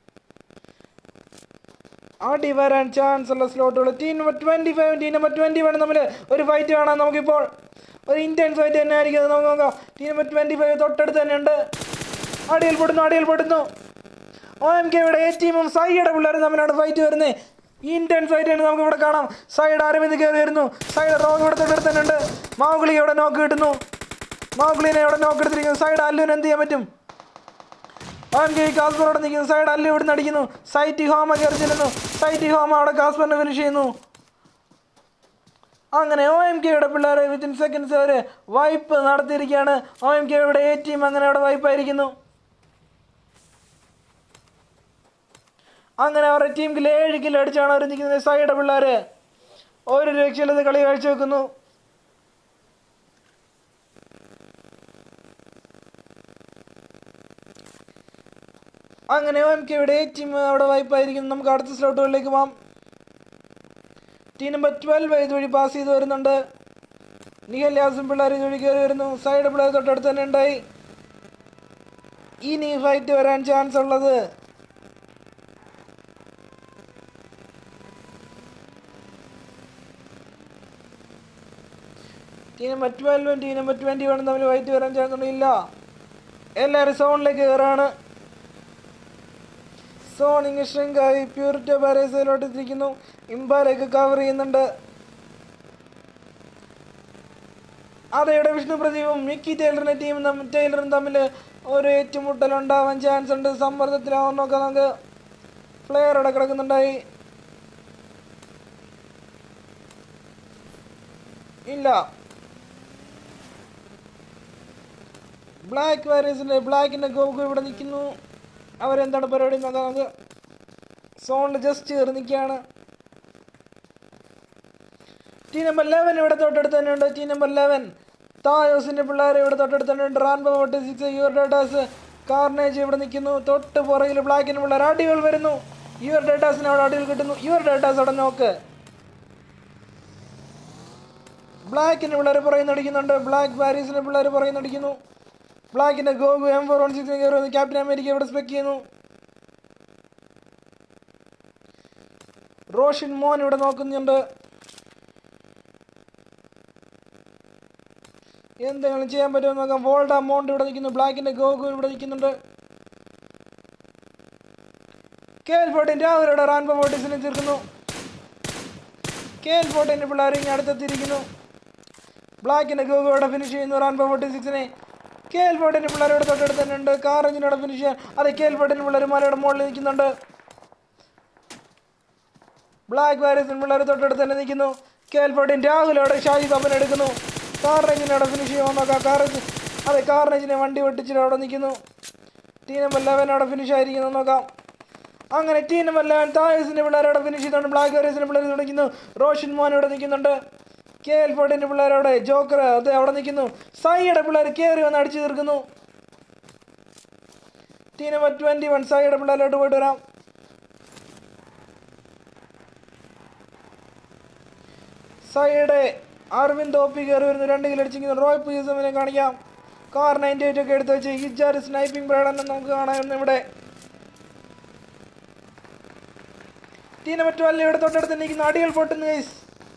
ആടി വരാൻ ചാൻസ് ഉള്ള സ്ലോട്ടുകൾ team number twenty five team number twenty one തമ്മിൽ ഒരു ഫൈറ്റ് കാണാം നമുക്കിപ്പോൾ ഒരു ഇൻറ്റൻസ് ഫൈറ്റ് തന്നെ ആയിരിക്കും അത് നമുക്ക് നോക്കാം ടീം നമ്പർ ട്വൻറ്റി ഫൈവ് തൊട്ടടുത്ത് തന്നെ ഉണ്ട് അടിയിൽ പെടുന്നു അടിയിൽ പെടുന്നു ഒ എം കെയുടെ എ ടീമും സൈയുടെ പിള്ളേരും തമ്മിലാണ് ഫൈറ്റ് വരുന്നത് ഇൻറ്റൻസ് ഫൈറ്റ് ആണ് നമുക്ക് ഇവിടെ കാണാം സൈഡ് അരവിന്ദ് കയറി വരുന്നു സൈഡ് റോങ് ഇവിടെ തൊട്ടടുത്ത് തന്നെ ഉണ്ട് മാവുകളി ഇവിടെ നോക്ക് കിട്ടുന്നു മാവുകളിനെ ഇവിടെ നോക്ക് എടുത്തിരിക്കുന്നു സൈഡ് അല്ലുവിന് എന്ത് ചെയ്യാൻ പറ്റും ഒ എം കെ കാസ്പറോടെ നിൽക്കുന്നു സൈഡ് അല്ലു ഇവിടെ അടിക്കുന്നു സൈറ്റി ഹോമ കയറി ചെല്ലുന്നു സൈറ്റി ഹോമ അവിടെ കാസ്പറിനെ ഫിനിഷ് ചെയ്യുന്നു അങ്ങനെ ഒ എം കെയുടെ പിള്ളേർ വിത്തിൻ സെക്കൻഡ്സ് അവർ വൈപ്പ് നടത്തിയിരിക്കുകയാണ് ഒ എം കെയുടെ എ ടീം അങ്ങനെ അവിടെ വൈപ്പായിരിക്കുന്നു അങ്ങനെ അവരുടെ ടീം കില്ല് ഏഴ് കില്ല് അടിച്ചാണ് അവർ നിൽക്കുന്നത് സൈഡ് പിള്ളേർ ഒരു രക്ഷയില്ലാതെ കളി കാഴ്ചവെക്കുന്നു അങ്ങനെ എം കെയുടെ ടീം അവിടെ വൈപ്പായിരിക്കുന്നു നമുക്ക് അടുത്ത സ്ലോട്ടുകളിലേക്ക് പോകാം ടീം നമ്പർ ട്വൽവ് ഇതുവഴി പാസ് ചെയ്ത് വരുന്നുണ്ട് നിഖൽ യാസും പിള്ളേർ ഇതുവഴി കയറി വരുന്നു സൈഡ് പിള്ളേർ തൊട്ടടുത്ത് തന്നെ ഉണ്ടായി ഇനി ഫൈറ്റ് വരാൻ ചാൻസ് ഉള്ളത് ടീം നമ്പർ ട്വൽവും ടീം നമ്പർ ട്വൻറ്റി വണ്ണും തമ്മിൽ ഫൈറ്റ് വരാൻ ചാൻസ് ഒന്നും ഇല്ല എല്ലാവരും സോണിലേക്ക് കയറാണ് സോൺ ഇങ്ങ് ഷ്രിങ്കായി പ്യൂരിറ്റോ പാരേസിലോട്ട് എത്തിയിരിക്കുന്നു ഇമ്പാലേക്ക് കവർ ചെയ്യുന്നുണ്ട് അതയുടെ വിഷ്ണു പ്രദീപും മിക്കി ടൈലറിന്റെ ടീമും തമ്മിൽ ടൈലറും തമ്മിൽ ഒരു ഏറ്റുമുട്ടൽ ഉണ്ടാവാൻ ചാൻസ് ഉണ്ട് സമ്മർദ്ദത്തിലാവാൻ നോക്കാം നമുക്ക് പ്ലെയർ അവിടെ കിടക്കുന്നുണ്ടായി ഇല്ല ബ്ലാക്ക് വാരിയേഴ്സിന്റെ ബ്ലാക്കിന്റെ ഗോകു ഇവിടെ നിൽക്കുന്നു അവരെന്താണ് പരിപാടി നോക്കാം നമുക്ക് സോണിൽ ജസ്റ്റ് കയറി നിൽക്കുകയാണ് ടീം നമ്പർ ലെവൻ ഇവിടെ തൊട്ടടുത്ത് തന്നെ ഉണ്ട് ടീം നമ്പർ ലെവൻ തായോസിന്റെ പിള്ളേർ ഇവിടെ തൊട്ടടുത്ത് തന്നെ ഉണ്ട് റാൻബോ ഫോർട്ടി സിക്സ് യുവർ ഡേറ്റാസ് കാർണേജ് ഇവിടെ നിൽക്കുന്നു തൊട്ട് പുറകിൽ ബ്ലാക്കിന്റെ പിള്ളേർ അടികൾ വരുന്നു യുവർ ഡേറ്റാസിന് അവിടെ അടികൾ കിട്ടുന്നു യുവർ ഡേറ്റാസ് അവിടെ നോക്ക് ബ്ലാക്കിന്റെ പിള്ളേർ പുറകെ അടിക്കുന്നുണ്ട് ബ്ലാക്ക് പാരീസിന്റെ പിള്ളേർ പുറകെ അടിക്കുന്നു ബ്ലാക്കിന്റെ ഗോഗു എം ഫോർ വൺ സിക്സ് കയറി വന്ന് ക്യാപ്റ്റൻ അമേരിക്ക ഇവിടെ സ്പെക്ക് ചെയ്യുന്നു റോഷൻ മോൻ ഇവിടെ നോക്കുന്നുണ്ട് എന്തെങ്കിലും ചെയ്യാൻ പറ്റുമോ എന്ന് നോക്കാം വോൾഡ മോണ്ട് ഇവിടെ നിൽക്കുന്നു ബ്ലാക്കിന്റെ ഗോഗു ഇവിടെ നിൽക്കുന്നുണ്ട് കെ എൽ ഫോർട്ടീൻ രാഹുലയുടെ റാൻബോ ഫോർട്ടീസിനെ തീർക്കുന്നു കെ എൽ ഫോർട്ടീൻ്റെ പിള്ളേർ ഇങ്ങനെ അടുത്തെത്തിയിരിക്കുന്നു ബ്ലാക്കിന്റെ ഗോഗു ഇവിടെ ഫിനിഷ് ചെയ്യുന്നു റാൻബോ ഫോർട്ടി സിക്സിനെ കെ എൽ ഫോർട്ടീൻ്റെ പിള്ളേർ ഇവിടെ തൊട്ടടുത്ത് തന്നെ ഉണ്ട് കാർ എഞ്ചിനോടെ ഫിനിഷ് ചെയ്യാൻ അതെ കെ എൽ ഫോർട്ടീൻ്റെ പിള്ളേർ മലയുടെ മുകളിൽ നിൽക്കുന്നുണ്ട് ബ്ലാക്ക് വാരിയസിന് പിള്ളേർ തൊട്ടടുത്ത് തന്നെ നിൽക്കുന്നു കെ എൽ ഫോർട്ടീൻ രാഹുലോടെ ഷാജി ബാബൻ എടുക്കുന്നു കാർ എഞ്ചിനോടെ ഫിനിഷ് ചെയ്യാൻ നോക്കാം കാർ എഞ്ചിൻ അതെ കാർ എഞ്ചിനെ വണ്ടി വെട്ടിച്ചിട്ട് അവിടെ നിൽക്കുന്നു ടീ നമ്പർ ലെവൻ അവിടെ ഫിനിഷ് ആയിരിക്കുന്നു നോക്കാം അങ്ങനെ ടീ നമ്പർ ലെവൻ തായസിന്റെ പിള്ളേർ അവിടെ ഫിനിഷ് ചെയ്തുകൊണ്ട് ബ്ലാക്ക് വാരിയസിന്റെ പിള്ളേർ തുടങ്ങുന്നു റോഷൻ മോൻ ഇവിടെ നിൽക്കുന്നുണ്ട് കെ എൽ ഫോർട്ടിന്റെ പിള്ളേർ അവിടെ ജോക്കർ അത് അവിടെ നിൽക്കുന്നു സായിയുടെ പിള്ളേർ കയറി വന്ന് അടിച്ചു തീർക്കുന്നു team number twenty one side പിള്ളേരോട്ട് പോയിട്ട് വരാം സൈഡ് അരവിന്ദ് ഒപ്പി കയറി വരുന്നു രണ്ട് കിലോ അടിച്ചിരിക്കുന്നു റോയ് പീസമിനെ കാണിക്കാം കാർ നയൻറ്റി എയ്റ്റ് ഒക്കെ എടുത്ത് വെച്ച് ഇജാർ സ്നൈപ്പിംഗ് പ്രകടനം നമുക്ക് കാണാമായിരുന്നു ഇവിടെ ടീം നമ്പർ ട്വൽവ് ഇവിടെ തൊട്ടടുത്ത് നിൽക്കുന്ന അടികൾ പൊട്ടുന്നു ഗൈസ്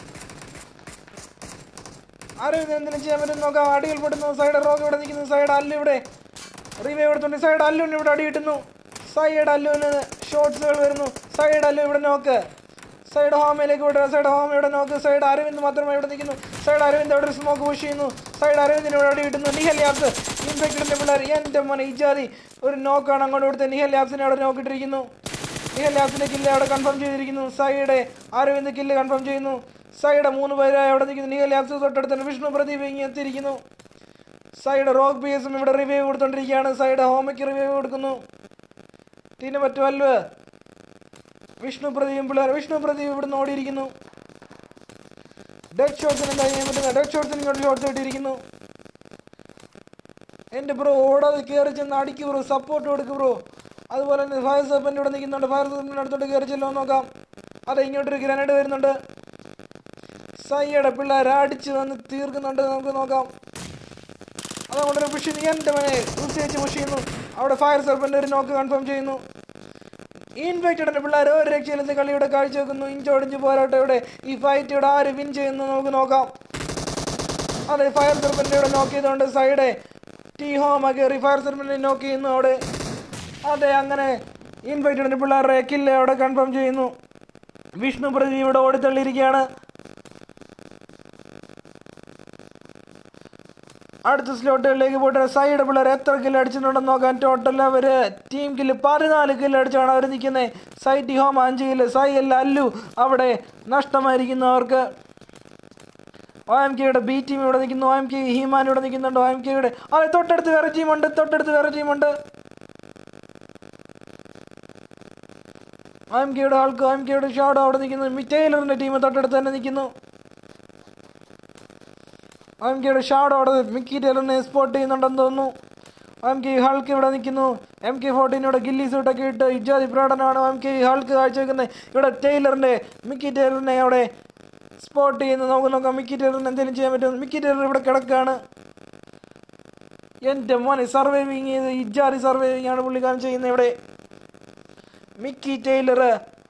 ആരും ഇത് എന്തിനും ചെയ്യാൻ പറ്റും നോക്കാം അടികൾ പൊട്ടുന്നു സൈഡ് റോഗ് ഇവിടെ നിൽക്കുന്നു സൈഡ് അല്ലു ഇവിടെ റിവൈവ് എടുത്തുണ്ട് സൈഡ് അല്ലുവിന് ഇവിടെ അടി കിട്ടുന്നു സൈഡ് അല്ലുവിന് ഷോട്ട്സുകൾ വരുന്നു സൈഡ് അല്ലു ഇവിടെ നോക്ക് സൈഡ് ഹോമിലേക്ക് വിടുക സൈഡ് ഹോം ഇവിടെ നോക്ക് സൈഡ് അരവിന്ദ് മാത്രമേ ഇവിടെ നിൽക്കുന്നു സൈഡ് അരവിന്ദ് അവിടെ സ്മോക്ക് പുഷ് ചെയ്യുന്നു സൈഡ് അരവിന്ദിന് ഇവിടെ അടി കിട്ടുന്നു നിഹൽ യാബ്സ് ഇൻഫെക്റ്റഡിന്റെ പിള്ളേർ എൻ്റെ മോനെ ഇജാതി ഒരു നോക്കാണ് അങ്ങോട്ട് കൊടുത്ത് നിഹൽ യാബ്സിനെ അവിടെ നോക്കിയിട്ടിരിക്കുന്നു നിഹൽ യാബ്സിന്റെ കില്ല് അവിടെ കൺഫേം ചെയ്തിരിക്കുന്നു സൈഡ് അരവിന്ദ് കില്ല് കൺഫേം ചെയ്യുന്നു സൈഡ് മൂന്ന് പേരായി അവിടെ നിൽക്കുന്നു നിഹൽ യാബ്സ് തൊട്ടടുത്ത് തന്നെ വിഷ്ണു പ്രദീപ് ഇങ്ങനെ എത്തിയിരിക്കുന്നു സൈഡ് റോക്ക് പി എസും ഇവിടെ റിവ്യൂ കൊടുത്തോണ്ടിരിക്കുകയാണ് സൈഡ് ഹോമയ്ക്ക് റിവ്യൂ കൊടുക്കുന്നു ടീം നമ്പർ ട്വൽവ് വിഷ്ണു പ്രദീപും പിള്ളേർ വിഷ്ണു പ്രദീപ് ഇവിടുന്ന് ഓടിയിരിക്കുന്നു ഡെഡ് ഷോട്ട്സിന് എന്താ ചെയ്യാൻ പറ്റുന്നത് ഡെഡ് ഷോട്ട്സിന് ഇങ്ങോട്ട് ഷോട്ട്സ് ഇട്ടിരിക്കുന്നു എൻ്റെ ബ്രോ ഓടാതെ കയറി ചെന്ന് അടിക്ക് ബ്രോ സപ്പോർട്ട് കൊടുക്ക് ബ്രോ അതുപോലെ തന്നെ ഫയർ സർപ്പൻ്റ് ഇവിടെ നിൽക്കുന്നുണ്ട് ഫയർ സർപ്പൻ്റ് അടുത്തോട്ട് കയറി ചെല്ലോ നോക്കാം അതെ ഇങ്ങോട്ടൊരു ഗ്രനേഡ് വരുന്നുണ്ട് സയ്യയുടെ പിള്ളേർ അടിച്ച് വന്ന് തീർക്കുന്നുണ്ട് നമുക്ക് നോക്കാം അതുകൊണ്ടൊരു പുഷ് ചെയ്യുന്നു എൻ്റെ മനെ ഉച്ചയിച്ച് പുഷ് ചെയ്യുന്നു അവിടെ ഫയർ സർപ്പൻ്റ് ഒരു നോക്ക് കൺഫേം ചെയ്യുന്നു ഇൻഫെക്റ്റഡിന്റെ പിള്ളേർ ഒരു രക്ഷയിലത്തെ കളിയുടെ കാഴ്ച വെക്കുന്നു ഇഞ്ചോടിഞ്ച് പോരാട്ടം ഇവിടെ ഈ ഫൈറ്റ് ഇവിടെ ആര് വിൻ ചെയ്യുന്നു നമുക്ക് നോക്കാം അതെ ഫയർ സർപ്പൻ്റ് ഇവിടെ നോക്ക് ചെയ്തുകൊണ്ട് സൈഡ് ടീ ഹോം കയറി ഫയർ സർപ്പൻ്റ് നോക്ക് ചെയ്യുന്നു അവിടെ അതെ അങ്ങനെ ഇൻഫെക്റ്റഡിന്റെ പിള്ളേരുടെ കില്ല് അവിടെ കൺഫേം ചെയ്യുന്നു വിഷ്ണു പ്രതി ഇവിടെ ഓടിത്തള്ളിയിരിക്കുകയാണ് അടുത്ത സ്ലോട്ടുകളിലേക്ക് പോയിട്ട് സൈഡ് പിള്ളേർ എത്ര കില്ല് അടിച്ചിട്ടുണ്ടെന്ന് നോക്കാൻ ടോട്ടൽ അവര് ടീം കില്ല് പതിനാല് കില്ല് അടിച്ചാണ് അവർ നിൽക്കുന്നത് സൈറ്റി ഹോം അഞ്ച് കില്ല് സൈ അല്ല അല്ലു അവിടെ നഷ്ടമായിരിക്കുന്നു അവർക്ക് ഒ എം കെയുടെ ബി ടീം ഇവിടെ നിൽക്കുന്നു ഒ എം കെ ഹീമാൻ ഇവിടെ നിൽക്കുന്നുണ്ട് ഒ എം കെയുടെ അതെ തൊട്ടടുത്ത് വേറെ ടീമുണ്ട് തൊട്ടടുത്ത് വേറെ ടീമുണ്ട് ഒ എം കെയുടെ ആൾക്ക് ഒ എം കെയുടെ ഷാഡോ അവിടെ നിൽക്കുന്നു ടൈലറിന്റെ ടീം തൊട്ടടുത്ത് തന്നെ നിൽക്കുന്നു എം കെയുടെ ഷാഡോ അവിടെ മിക്കി ടൈലറിനെ സ്പോട്ട് ചെയ്യുന്നുണ്ടെന്ന് തോന്നുന്നു എം കെ ഹൾക്ക് ഇവിടെ നിൽക്കുന്നു എം കെ ഫോർട്ടീൻ ഇവിടെ ഗില്ലി സൂട്ടൊക്കെ ഇട്ട് ഇജാതി പ്രകടനമാണ് എം കെ ഹൾക്ക് കാഴ്ചവെക്കുന്നത് ഇവിടെ ടൈലറിന്റെ മിക്കി ടൈലറിനെ അവിടെ സ്പോട്ട് ചെയ്യുന്നു നമുക്ക് നോക്കാം മിക്കി ടൈലറിന് എന്തെങ്കിലും ചെയ്യാൻ പറ്റും മിക്കി ടൈലർ ഇവിടെ കിടക്കുകയാണ് എൻ്റെ മോനെ സർവൈവിങ് ചെയ്ത് ഇജാതി സർവൈവിങ് ആണ് പുള്ളിക്കാരൻ ചെയ്യുന്നത് ഇവിടെ മിക്കി ടൈലർ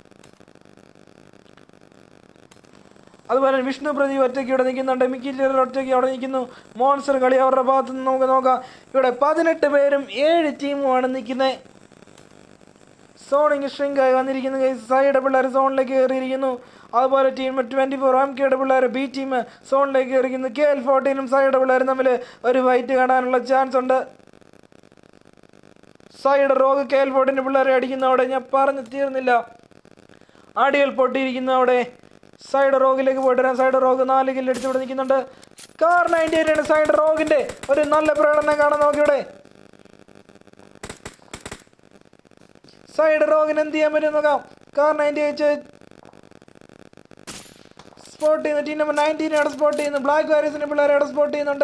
അതുപോലെ തന്നെ വിഷ്ണു പ്രദീപ് ഒറ്റയ്ക്ക് ഇവിടെ നിൽക്കുന്നുണ്ട് മിക്കി ടൈലർ ഒറ്റയ്ക്ക് അവിടെ നിൽക്കുന്നു മോൺസ്റ്റർ കളി അവരുടെ ഭാഗത്ത് നിന്ന് നമുക്ക് നോക്കാം ഇവിടെ പതിനെട്ട് പേരും ഏഴ് ടീമുമാണ് നിൽക്കുന്നത് സോണിങ് ഷ്രിങ്കായി വന്നിരിക്കുന്നു സൈഡ് പിള്ളേർ സോണിലേക്ക് കയറിയിരിക്കുന്നു അതുപോലെ ടീം ട്വൻറ്റി ഫോർ എം കെയുടെ പിള്ളേർ ബി ടീം സോണിലേക്ക് കയറിയിരിക്കുന്നു കെ എൽ ഫോർട്ടീനും സൈഡ് പിള്ളേരും തമ്മിൽ ഒരു ഫൈറ്റ് കാണാനുള്ള ചാൻസ് ഉണ്ട് സൈഡ് റോഗ് കെ എൽ ഫോർട്ടീൻ്റെ പിള്ളേരെ അടിക്കുന്ന അവിടെ ഞാൻ പറഞ്ഞു തീർന്നില്ല അടികൾ പൊട്ടിയിരിക്കുന്നു അവിടെ സൈഡ് റോഗിലേക്ക് പോയിട്ട് വരാം സൈഡ് റോഗ് നാല് കില്ല് അടിച്ച് ഇവിടെ നിൽക്കുന്നുണ്ട് കാർ നയൻറ്റി എയ്റ്റ് ആണ് സൈഡ് റോഗിന്റെ ഒരു നല്ല പ്രകടനം കാണാൻ നോക്കിയുടെ സൈഡ് റോഗിന് എന്ത് ചെയ്യാൻ പറ്റും നോക്കാം കാർ നയൻറ്റി എയ്റ്റ് സ്പോട്ട് ചെയ്യുന്നു ടീം നമ്പർ നയൻറ്റീൻ അവിടെ സ്പോട്ട് ചെയ്യുന്നു ബ്ലാക്ക് വാരിയസിന്റെ പിള്ളേരെ അവിടെ സ്പോട്ട് ചെയ്യുന്നുണ്ട്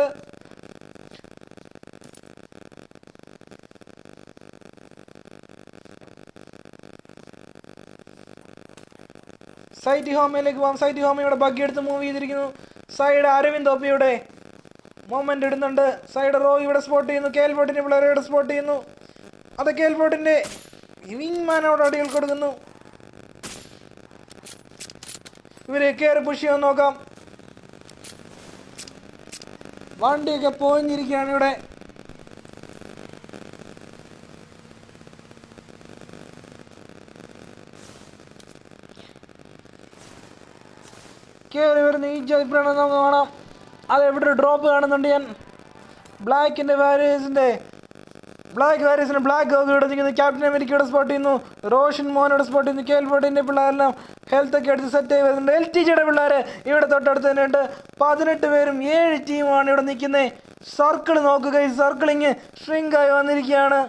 സൈറ്റ് ഹോമയിലേക്ക് പോകാം സൈറ്റ് ഹോമ ഇവിടെ ബഗ്ഗി എടുത്ത് മൂവ് ചെയ്തിരിക്കുന്നു സൈഡ് അരവിന്ദ് ഒപ്പിയുടെ മൊമെന്റ് ഇടുന്നുണ്ട് സൈഡ് റോ ഇവിടെ സ്പോട്ട് ചെയ്യുന്നു കേൽബോട്ടിന്റെ പിള്ളേരെ ഇവിടെ സ്പോട്ട് ചെയ്യുന്നു അത് കേൽബോട്ടിന്റെ വിങ് മാനോട് അടികൾ കൊടുക്കുന്നു ഇവരെ കയറി പുഷ് ചെയ്യാൻ നോക്കാം വണ്ടിയൊക്കെ പോയിഞ്ഞിരിക്കുകയാണ് ഇവിടെ കയറി വരുന്ന ഈ ജയിപ്പിലാണ് നമുക്ക് കാണാം അത് എവിടെ ഒരു ഡ്രോപ്പ് കാണുന്നുണ്ട് ഞാൻ ബ്ലാക്കിന്റെ വാരിയേഴ്സിന്റെ ബ്ലാക്ക് വാരിയേഴ്സിന് ബ്ലാക്ക് ഹോഗ് ഇവിടെ നിൽക്കുന്നു ക്യാപ്റ്റൻ അമേരിക്കയുടെ സ്പോട്ട് ചെയ്യുന്നു റോഷൻ മോനോട് സ്പോട്ട് ചെയ്യുന്നു കേൽബോട്ടിന്റെ പിള്ളേരെല്ലാം ഹെൽത്ത് ഒക്കെ എടുത്ത് സെറ്റ് ആയി വരുന്നുണ്ട് എൽ ടി ജിയുടെ പിള്ളേർ ഇവിടെ തൊട്ടടുത്ത് തന്നെ ഉണ്ട് പതിനെട്ട് പേരും ഏഴ് ടീമാണ് ഇവിടെ നിൽക്കുന്നത് സർക്കിൾ നോക്കുക ഈ സർക്കിളിങ് ഷ്രിങ്ക് ആയി വന്നിരിക്കുകയാണ്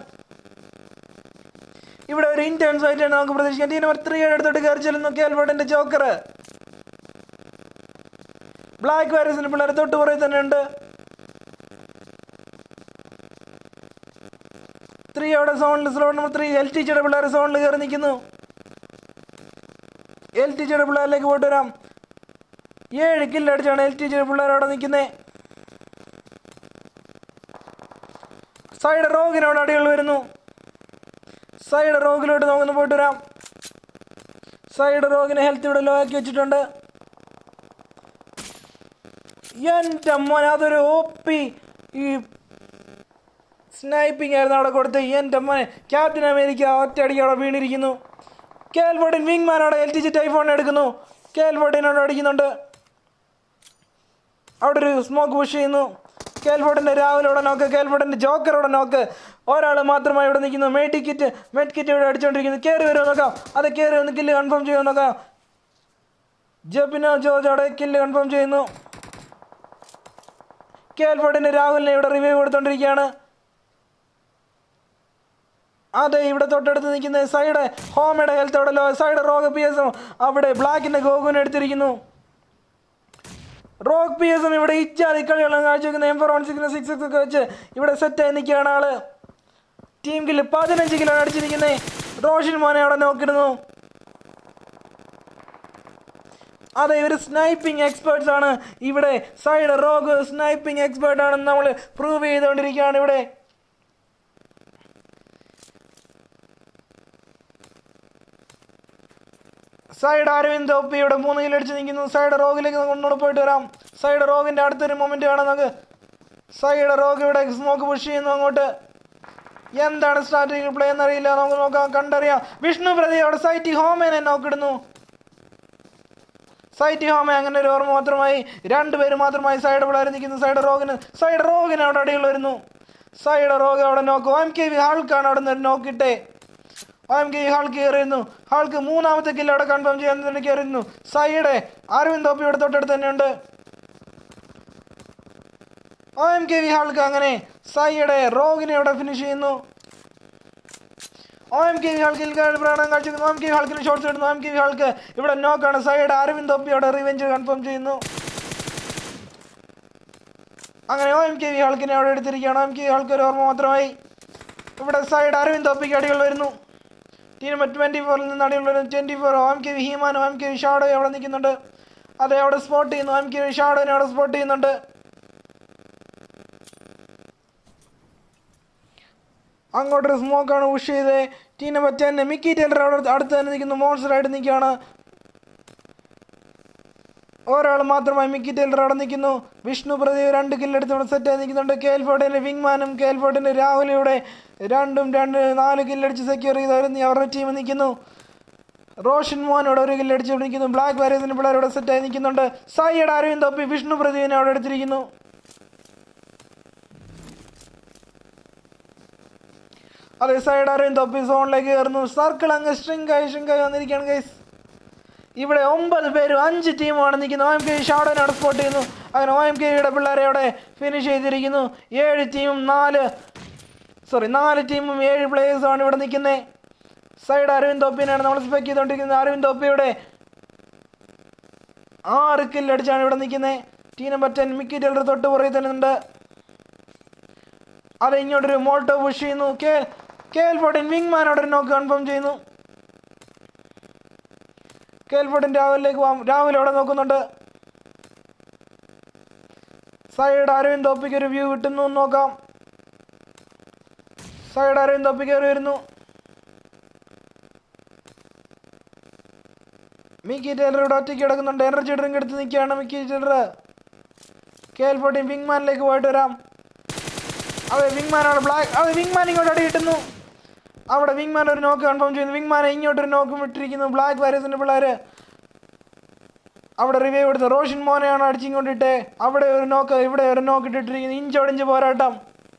ഇവിടെ ഒരു ഇന്റൻസ് ആയിട്ടാണ് നമുക്ക് പ്രതീക്ഷിക്കാം ടീം നമ്പർ ത്രീ എടുത്തോട്ട് കയറി ചെല്ലുന്നു കേൽബോട്ടിന്റെ ജോക്കർ ബ്ലാക്ക് വാരിയസിന്റെ പിള്ളേർ തൊട്ട് പുറകെ തന്നെ ഉണ്ട് ത്രീ അവിടെ സോണിൽ സ്ലോട്ട് നമ്പർ ത്രീ എൽ ടീച്ചറുടെ പിള്ളേർ സോണിൽ കയറി നിൽക്കുന്നു എൽ ടീച്ചറുടെ പിള്ളേരിലേക്ക് പോയിട്ട് വരാം ഏഴ് കില്ലടിച്ചാണ് എൽ ടീച്ചറുടെ പിള്ളേർ അവിടെ നിൽക്കുന്നത് സൈഡ് റോഗിനോട് അടികൾ വരുന്നു സൈഡ് റോഗിലോട്ട് നോക്കുന്നു പോയിട്ട് വരാം സൈഡ് റോഗിന് ഹെൽത്ത് ഇവിടെ ലോ ആക്കി വെച്ചിട്ടുണ്ട് എൻ്റെ മോൻ അതൊരു ഒപ്പി ഈ സ്നൈപ്പിംഗ് ആയിരുന്നു അവിടെ കൊടുത്ത് എൻ്റെ മോനെ ക്യാപ്റ്റൻ അമേരിക്ക ഒറ്റയടിക്ക് അവിടെ വീണിരിക്കുന്നു കേൽബോട്ടിൻ വിങ്മാൻ അവിടെ എൽ ടി ജി ടൈഫോൺ എടുക്കുന്നു കേൽബോട്ടിനോട് അടിക്കുന്നുണ്ട് അവിടെ ഒരു സ്മോക്ക് പുഷ് ചെയ്യുന്നു കേൽബോട്ടിൻ്റെ രാവിലെ ഇവിടെ നോക്ക് കേൽബോട്ടിൻ്റെ ജോക്കർ ഇവിടെ നോക്ക് ഒരാൾ മാത്രമായി ഇവിടെ നിൽക്കുന്നു മെഡ് കിറ്റ് മെഡ് കിറ്റ് ഇവിടെ അടിച്ചുകൊണ്ടിരിക്കുന്നു കയറി വരുമോ നോക്കാം അത് കയറി വന്ന് കില്ല് കൺഫേം ചെയ്യുമോ നോക്കാം ജബിനോ ജോർജ് അവിടെ കില്ല് കൺഫേം ചെയ്യുന്നു കേൽബോട്ടിൻ്റെ രാഹുലിനെ ഇവിടെ റിവ്യൂ കൊടുത്തോണ്ടിരിക്കുകയാണ് അതെ ഇവിടെ തൊട്ടടുത്ത് നിൽക്കുന്ന സൈഡ് ഹോമയുടെ ഹെൽത്ത് അവിടെ ലോ സൈഡ് റോഗ് പി എസും അവിടെ ബ്ലാക്കിന്റെ ഗോകുവിനെ എടുത്തിരിക്കുന്നു റോഗ് പി എസും ഇവിടെ ഇച്ചാതി കളികളും കാഴ്ചവെക്കുന്ന M four one six six six ഒക്കെ വെച്ച് ഇവിടെ സെറ്റായി നിൽക്കുകയാണ് ആള് ടീം കില്ല് പതിനഞ്ച് കിലോ അടിച്ചിരിക്കുന്നേ റോഷൻ മോനെ അവിടെ നോക്കിടുന്നു അതെ ഇവർ സ്നൈപ്പിംഗ് എക്സ്പേർട്സ് ആണ് ഇവിടെ സൈഡ് റോഗ് സ്നൈപ്പിംഗ് എക്സ്പേർട്ട് ആണെന്ന് നമ്മൾ പ്രൂവ് ചെയ്തുകൊണ്ടിരിക്കുകയാണ് ഇവിടെ സൈഡ് അരവിന്ദ് ഒപ്പി ഇവിടെ മൂന്ന് കിലോ അടിച്ച് നിൽക്കുന്നു സൈഡ് റോഗിലേക്ക് കൊണ്ടുകൂടെ പോയിട്ട് വരാം സൈഡ് റോഗിന്റെ അടുത്തൊരു മൊമെന്റ് കാണാം നമുക്ക് സൈഡ് റോഗ് ഇവിടെ സ്മോക്ക് പുഷ് ചെയ്യുന്നു അങ്ങോട്ട് എന്താണ് സ്ട്രാറ്റജിക് പ്ലേ എന്നറിയില്ല നമുക്ക് നോക്കാം കണ്ടറിയാം വിഷ്ണു പ്രതി അവിടെ സൈറ്റി ഹോമേനെ നോക്കിടുന്നു സൈറ്റി ഹോമ അങ്ങനെ ഒരു ഓർമ്മ മാത്രമായി രണ്ടുപേര് മാത്രമായി സൈഡ് പിള്ളേർ നിൽക്കുന്നു സൈഡ് റോഗിന് സൈഡ് റോഗിന് അവിടെ അടികൾ വരുന്നു സൈഡ് റോഗ് അവിടെ നോക്കും എം കെ വി ഹാൾക്കാണ് അവിടെ നിന്ന് നോക്കിട്ടെ എം കെ വി ഹാൾക്ക് കയറിയിരുന്നു ഹാൾക്ക് മൂന്നാമത്തെ കില്ല് അവിടെ കൺഫേം ചെയ്യാൻ തന്നെ കയറിയിരുന്നു സൈഡ് അരവിന്ദ് തോപ്പി ഇവിടെ തൊട്ടടുത്ത് തന്നെയുണ്ട് O M K V Hulk അങ്ങനെ സൈഡ് റോഗിനെ അവിടെ ഫിനിഷ് ചെയ്യുന്നു O M K V Hulk പ്രകടനം കാഴ്ചവെക്കുന്നു ഒ എം കെ വി ഹാൾക്കിന് ഷോർട്സ് ഇടുന്നു O M K V Hulk ഇവിടെ നോക്കാണ് സൈഡ് അരവിന്ദ് തോപ്പി അവിടെ റിവെഞ്ച് കൺഫേം ചെയ്യുന്നു അങ്ങനെ ഒ എം കെ വി ഹാൾക്കിനെ അവിടെ എടുത്തിരിക്കുകയാണ് O M K V Hulk ഒരു ഓർമ്മ മാത്രമായി ഇവിടെ സൈഡ് അരവിന്ദ് തോപ്പിക്ക് അടികൾ വരുന്നു ടീം ട്വന്റി ഫോറിൽ നിന്ന് അടികൾ വരുന്നു twenty four O M K V He Man O M K V shadow അവിടെ നിൽക്കുന്നുണ്ട് അതെ അവിടെ സ്പോട്ട് ചെയ്യുന്നു ഒ എം കെ വി ഷാഡോനെ അവിടെ സ്പോട്ട് ചെയ്യുന്നുണ്ട് അങ്ങോട്ടൊരു സ്മോക്കാണ് പുഷ് ചെയ്ത് team number ten Mickey Tyler അവിടെ അടുത്ത് തന്നെ നിൽക്കുന്നു മോൺസ്റ്റർ ആയിട്ട് നിൽക്കുകയാണ് ഒരാൾ മാത്രമായി മിക്കി ടൈലർ അവിടെ നിൽക്കുന്നു വിഷ്ണു പ്രദീപ് രണ്ട് കില്ലെടുത്ത് സെറ്റായി നിൽക്കുന്നുണ്ട് കേൽഫോർഡിന്റെ വിങ്മാനും കേൽഫോർഡിന്റെ രാഹുലിയുടെ രണ്ടും രണ്ട് നാല് കില്ലടിച്ച് സെക്യൂർ ചെയ്ത് വരുന്ന അവരുടെ ടീം നിൽക്കുന്നു റോഷൻ മോനോട് ഒരു കില്ലടിച്ച് നിൽക്കുന്നു ബ്ലാക്ക് വാരിയസിന്റെ പിള്ളേർ ഇവിടെ സെറ്റായി നിൽക്കുന്നുണ്ട് സായിയുടെ അരവിന്ദ് തൊപ്പി വിഷ്ണു പ്രദീപിനെ അവിടെ എടുത്തിരിക്കുന്നു അതെ സൈഡ് അരവിന്ദ് തൊപ്പി സോണിലേക്ക് കയറുന്നു സർക്കിൾ അങ്ങ് സ്ട്രിങ് ആയി സ്ട്രിങ് ആയി വന്നിരിക്കുകയാണ് ഗൈസ് ഇവിടെ ഒമ്പത് പേരും അഞ്ച് ടീമാണ് നിൽക്കുന്നത് ഒ എം കെ ഷാഡോനെ അവിടെ സ്പോട്ട് ചെയ്യുന്നു അങ്ങനെ ഒ എം കെയുടെ പിള്ളേരെ അവിടെ ഫിനിഷ് ചെയ്തിരിക്കുന്നു ഏഴ് ടീമും നാല് സോറി നാല് ടീമും ഏഴ് പ്ലേയേഴ്സുമാണ് ഇവിടെ നിൽക്കുന്നത് സൈഡ് അരവിന്ദ് തൊപ്പിനെയാണ് നമ്മൾ സ്പെക്ക് ചെയ്തുകൊണ്ടിരിക്കുന്നത് അരവിന്ദ് തൊപ്പിയുടെ ആറ് കില്ലടിച്ചാണ് ഇവിടെ നിൽക്കുന്നത് team number ten Mickey Teller തൊട്ട് പുറകെ തന്നെ ഉണ്ട് അത് ഇങ്ങോട്ടൊരു മോൾട്ടോ പുഷ് ചെയ്യുന്നു കെ കേൽഫോർട്ടിൻ വിങ്മാനോട് ഒരു നോക്ക് കൺഫേം ചെയ്യുന്നു കേൽഫോർട്ടിൻ രാഹുലിലേക്ക് പോകാം രാഹുൽ അവിടെ നോക്കുന്നുണ്ട് സൈഡ് അരവിന്ദ് തോപ്പിക്ക് ഒരു വ്യൂ കിട്ടുന്നു എന്ന് നോക്കാം സൈഡ് അരവിന്ദ് തോപ്പി കയറി വരുന്നു മിക്കി ടൈലർ ഇവിടെ ഒറ്റയ്ക്ക് കിടക്കുന്നുണ്ട് എനർജി ഡ്രിങ്ക് എടുത്ത് നിൽക്കുകയാണ് മിക്കി ടൈലർ കേൽഫോർട്ടിൻ വിങ്മാനിലേക്ക് പോയിട്ട് വരാം അതെ വിങ്മാൻ അവിടെ ബ്ലാക്ക് അതെ വിങ്മാൻ ഇങ്ങോട്ട് അടി കിട്ടുന്നു അവിടെ വിങ്മാൻ ഒരു നോക്ക് കൺഫേം ചെയ്യുന്നു വിങ്മാനെ ഇങ്ങോട്ടൊരു നോക്കും ഇട്ടിരിക്കുന്നു ബ്ലാക്ക് വാരിയസിന്റെ പിള്ളേര് അവിടെ റിവ്യൂ എടുത്തു റോഷൻ മോനെയാണ് അടിച്ചിങ്ങോട്ടിട്ട് അവിടെ ഒരു നോക്ക് ഇവിടെ ഒരു നോക്ക് ഇട്ടിട്ടിരിക്കുന്നു ഇഞ്ചോടിഞ്ച് പോരാട്ടം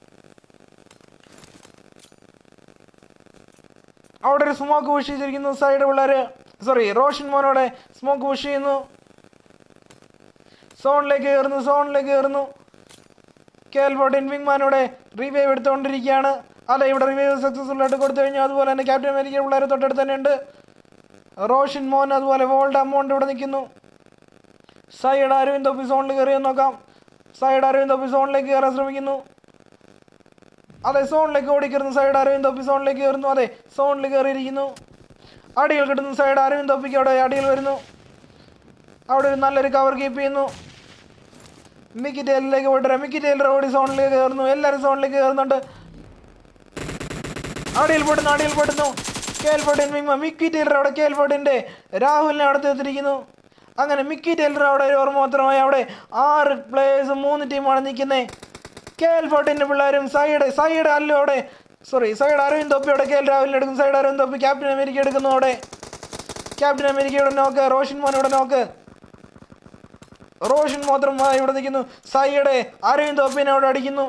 അവിടെ ഒരു സ്മോക്ക് പുഷ് ചെയ്തിരിക്കുന്നു സൈഡ് പിള്ളേര് സോറി റോഷൻ മോനോടെ സ്മോക്ക് പുഷ് ചെയ്യുന്നു സോണിലേക്ക് കയറുന്നു സോണിലേക്ക് കയറുന്നു കേൽബോട്ടിൻ വിങ്മാനോടെ റിവൈവ് എടുത്തുകൊണ്ടിരിക്കുകയാണ് അതെ ഇവിടെ റിവൈവ് സക്സസ്ഫുൾ ആയിട്ട് കൊടുത്തു കഴിഞ്ഞു അതുപോലെ തന്നെ ക്യാപ്റ്റൻ അമേരിക്ക പിള്ളേർ തൊട്ടടുത്ത് തന്നെ ഉണ്ട് റോഷൻ മോൻ അതുപോലെ വോൾഡ് അമൗണ്ട് ഇവിടെ നിൽക്കുന്നു സൈഡ് അരവിന്ദ് ഓഫീസ് സോണിൽ കയറി നോക്കാം സൈഡ് അരവിന്ദ് ഓഫീസ് സോണിലേക്ക് കയറാൻ ശ്രമിക്കുന്നു അതെ സോണിലേക്ക് ഓടിക്കയറുന്നു സൈഡ് അരവിന്ദ് തൊപ്പി സോണിലേക്ക് കയറുന്നു അതെ സോണിൽ കയറിയിരിക്കുന്നു അടികൾ കിട്ടുന്നു സൈഡ് അരവിന്ദ് തൊപ്പിക്ക് അവിടെ അടികൾ വരുന്നു അവിടെ ഒരു നല്ലൊരു കവർ കീപ്പ് ചെയ്യുന്നു മിക്കി ടൈലറിലേക്ക് പോയിട്ട് മിക്കി ടൈലർ ഓടി സോണിലേക്ക് കയറുന്നു എല്ലാവരും സോണിലേക്ക് കയറുന്നുണ്ട് അടിയിൽ പൊട്ടുന്നു അടിയിൽ പൊട്ടുന്നു കേൽഫോർട്ടിൻ മിമ്മ മിക്കി ടൈലർ അവിടെ കേൽഫോർട്ടിൻ്റെ രാഹുലിനെ അവിടെ തീർത്തിരിക്കുന്നു അങ്ങനെ മിക്കി ടൈലർ അവിടെ ഒരു ഓർമ്മ മാത്രമായി അവിടെ ആറ് പ്ലേയേഴ്സ് മൂന്ന് ടീമാണ് നിൽക്കുന്നത് കേൽഫോർട്ടിൻ്റെ പിള്ളേരും സൈഡ് സൈഡ് അല്ലോ അവിടെ സോറി സൈഡ് അരവിന്ദ് തൊപ്പി അവിടെ കേൽ രാഹുലിനെ എടുക്കും സൈഡ് അരവിന്ദ് തൊപ്പി ക്യാപ്റ്റൻ അമേരിക്ക എടുക്കുന്നു അവിടെ ക്യാപ്റ്റൻ അമേരിക്കയുടെ നോക്ക് റോഷൻ മോൻ ഇവിടെ നോക്ക് റോഷൻ മാത്രം ഇവിടെ നിൽക്കുന്നു സൈഡ് അരവിന്ദ് തൊപ്പിനെ അവിടെ അടിക്കുന്നു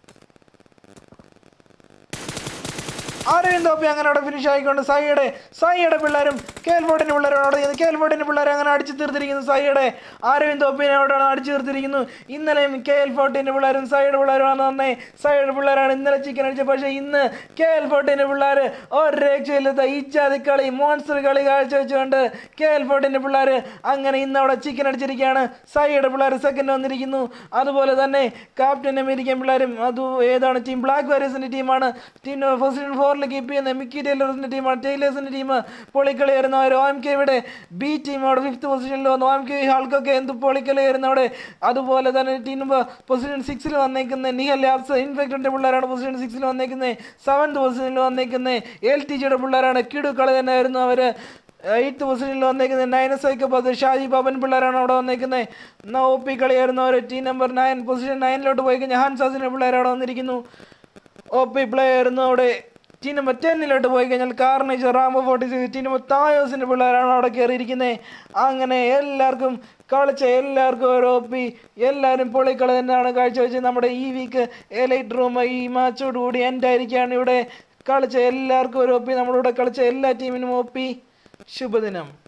അരവിന്ദ് തൊപ്പി അങ്ങനെ അവിടെ ഫിനിഷ് ആയിക്കൊണ്ട് സൈയുടെ സൈയുടെ പിള്ളേരും കേൽബോർഡിന്റെ പിള്ളേരും അവിടെ നിൽക്കുന്നു കേൽബോർഡിന്റെ പിള്ളേരെ അങ്ങനെ അടിച്ചു തീർത്തിരിക്കുന്നു സൈയുടെ അരവിന്ദ് തൊപ്പിനെ അവിടെ അടിച്ചു തീർത്തിരിക്കുന്നു ഇന്നലെയും കെ എൽ ഫോർട്ടിന്റെ പിള്ളേരും സൈഡ് പിള്ളേരുമാണ് നന്നേ സൈഡ് പിള്ളേരാണ് ഇന്നലെ ചിക്കൻ അടിച്ചത് പക്ഷേ ഇന്ന് കെ എൽ ഫോർട്ടിന്റെ പിള്ളേർ ഒരു രക്ഷയില്ലാത്ത ഇച്ചാതി കളി മോൺസ്റ്റർ കളി കാഴ്ചവെച്ചുകൊണ്ട് കെ എൽ ഫോർട്ടിന്റെ പിള്ളേർ അങ്ങനെ ഇന്ന് അവിടെ ചിക്കൻ അടിച്ചിരിക്കുകയാണ് സൈയുടെ പിള്ളേർ സെക്കൻഡ് വന്നിരിക്കുന്നു അതുപോലെ തന്നെ ക്യാപ്റ്റൻ അമേരിക്കൻ പിള്ളേരും അത് ഏതാണ് ടീം ബ്ലാക്ക് വാരിയസിന്റെ ടീമാണ് ടീം ഫസ്റ്റ് ഫോറിൽ കീപ്പ് ചെയ്യുന്ന മിക്കി ടൈലേഴ്സിന്റെ ടീമാണ് ടൈലേഴ്സിന്റെ ടീം പൊളിക്കളി വരുന്ന ഒരു ഓം കെയുടെ ബി ടീം അവിടെ ഫിഫ്ത്ത് പൊസിഷനിൽ വന്നു ഓം കെ ആൾക്കൊക്കെ എന്ത് പൊളിക്കളി വരുന്ന അവിടെ അതുപോലെ തന്നെ ടീം പൊസിഷൻ സിക്സിൽ വന്നേക്കുന്ന നിഹൽ ലാബ്സ് ഇൻഫെക്ടറിന്റെ പിള്ളേരാണ് പൊസിഷൻ സിക്സിൽ വന്നേക്കുന്നത് സെവൻത് പൊസിഷനിൽ വന്നേക്കുന്നത് എൽ ടി ജിയുടെ പിള്ളേരാണ് കിടു കളി തന്നെ ആയിരുന്നു അവര് എയ്ത്ത് പൊസിഷനിൽ വന്നേക്കുന്നത് നയനസ് ഐക്കപ്പത് ഷാജി ബാബൻ പിള്ളേരാണ് അവിടെ വന്നേക്കുന്നത് ഒ പി കളിയായിരുന്നു അവർ ടീം നമ്പർ നയൻ പൊസിഷൻ നയനിലോട്ട് പോയി കഴിഞ്ഞാൽ ഹാൻസാസിന്റെ പിള്ളേർ അവിടെ വന്നിരിക്കുന്നു ഒ പി പ്ലെയർ ആയിരുന്നു അവിടെ ടീം നമ്പർ ടെന്നിലോട്ട് പോയി കഴിഞ്ഞാൽ carnage Rambo forty six team number തായോസിന്റെ പിള്ളേരാണ് അവിടെ കയറിയിരിക്കുന്നത് അങ്ങനെ എല്ലാവർക്കും കളിച്ച എല്ലാവർക്കും ഒരു ഒപ്പി എല്ലാവരും പൊളിക്കളി തന്നെയാണ് കാഴ്ചവെച്ചത് നമ്മുടെ ഈ വീക്ക് എലൈറ്റ് റൂം ഈ മാച്ചോട് കൂടി എൻ്റെ ആയിരിക്കുകയാണ് ഇവിടെ കളിച്ച എല്ലാവർക്കും ഒരു ഒപ്പി നമ്മളിവിടെ കളിച്ച എല്ലാ ടീമിനും ഒപ്പി ശുഭദിനം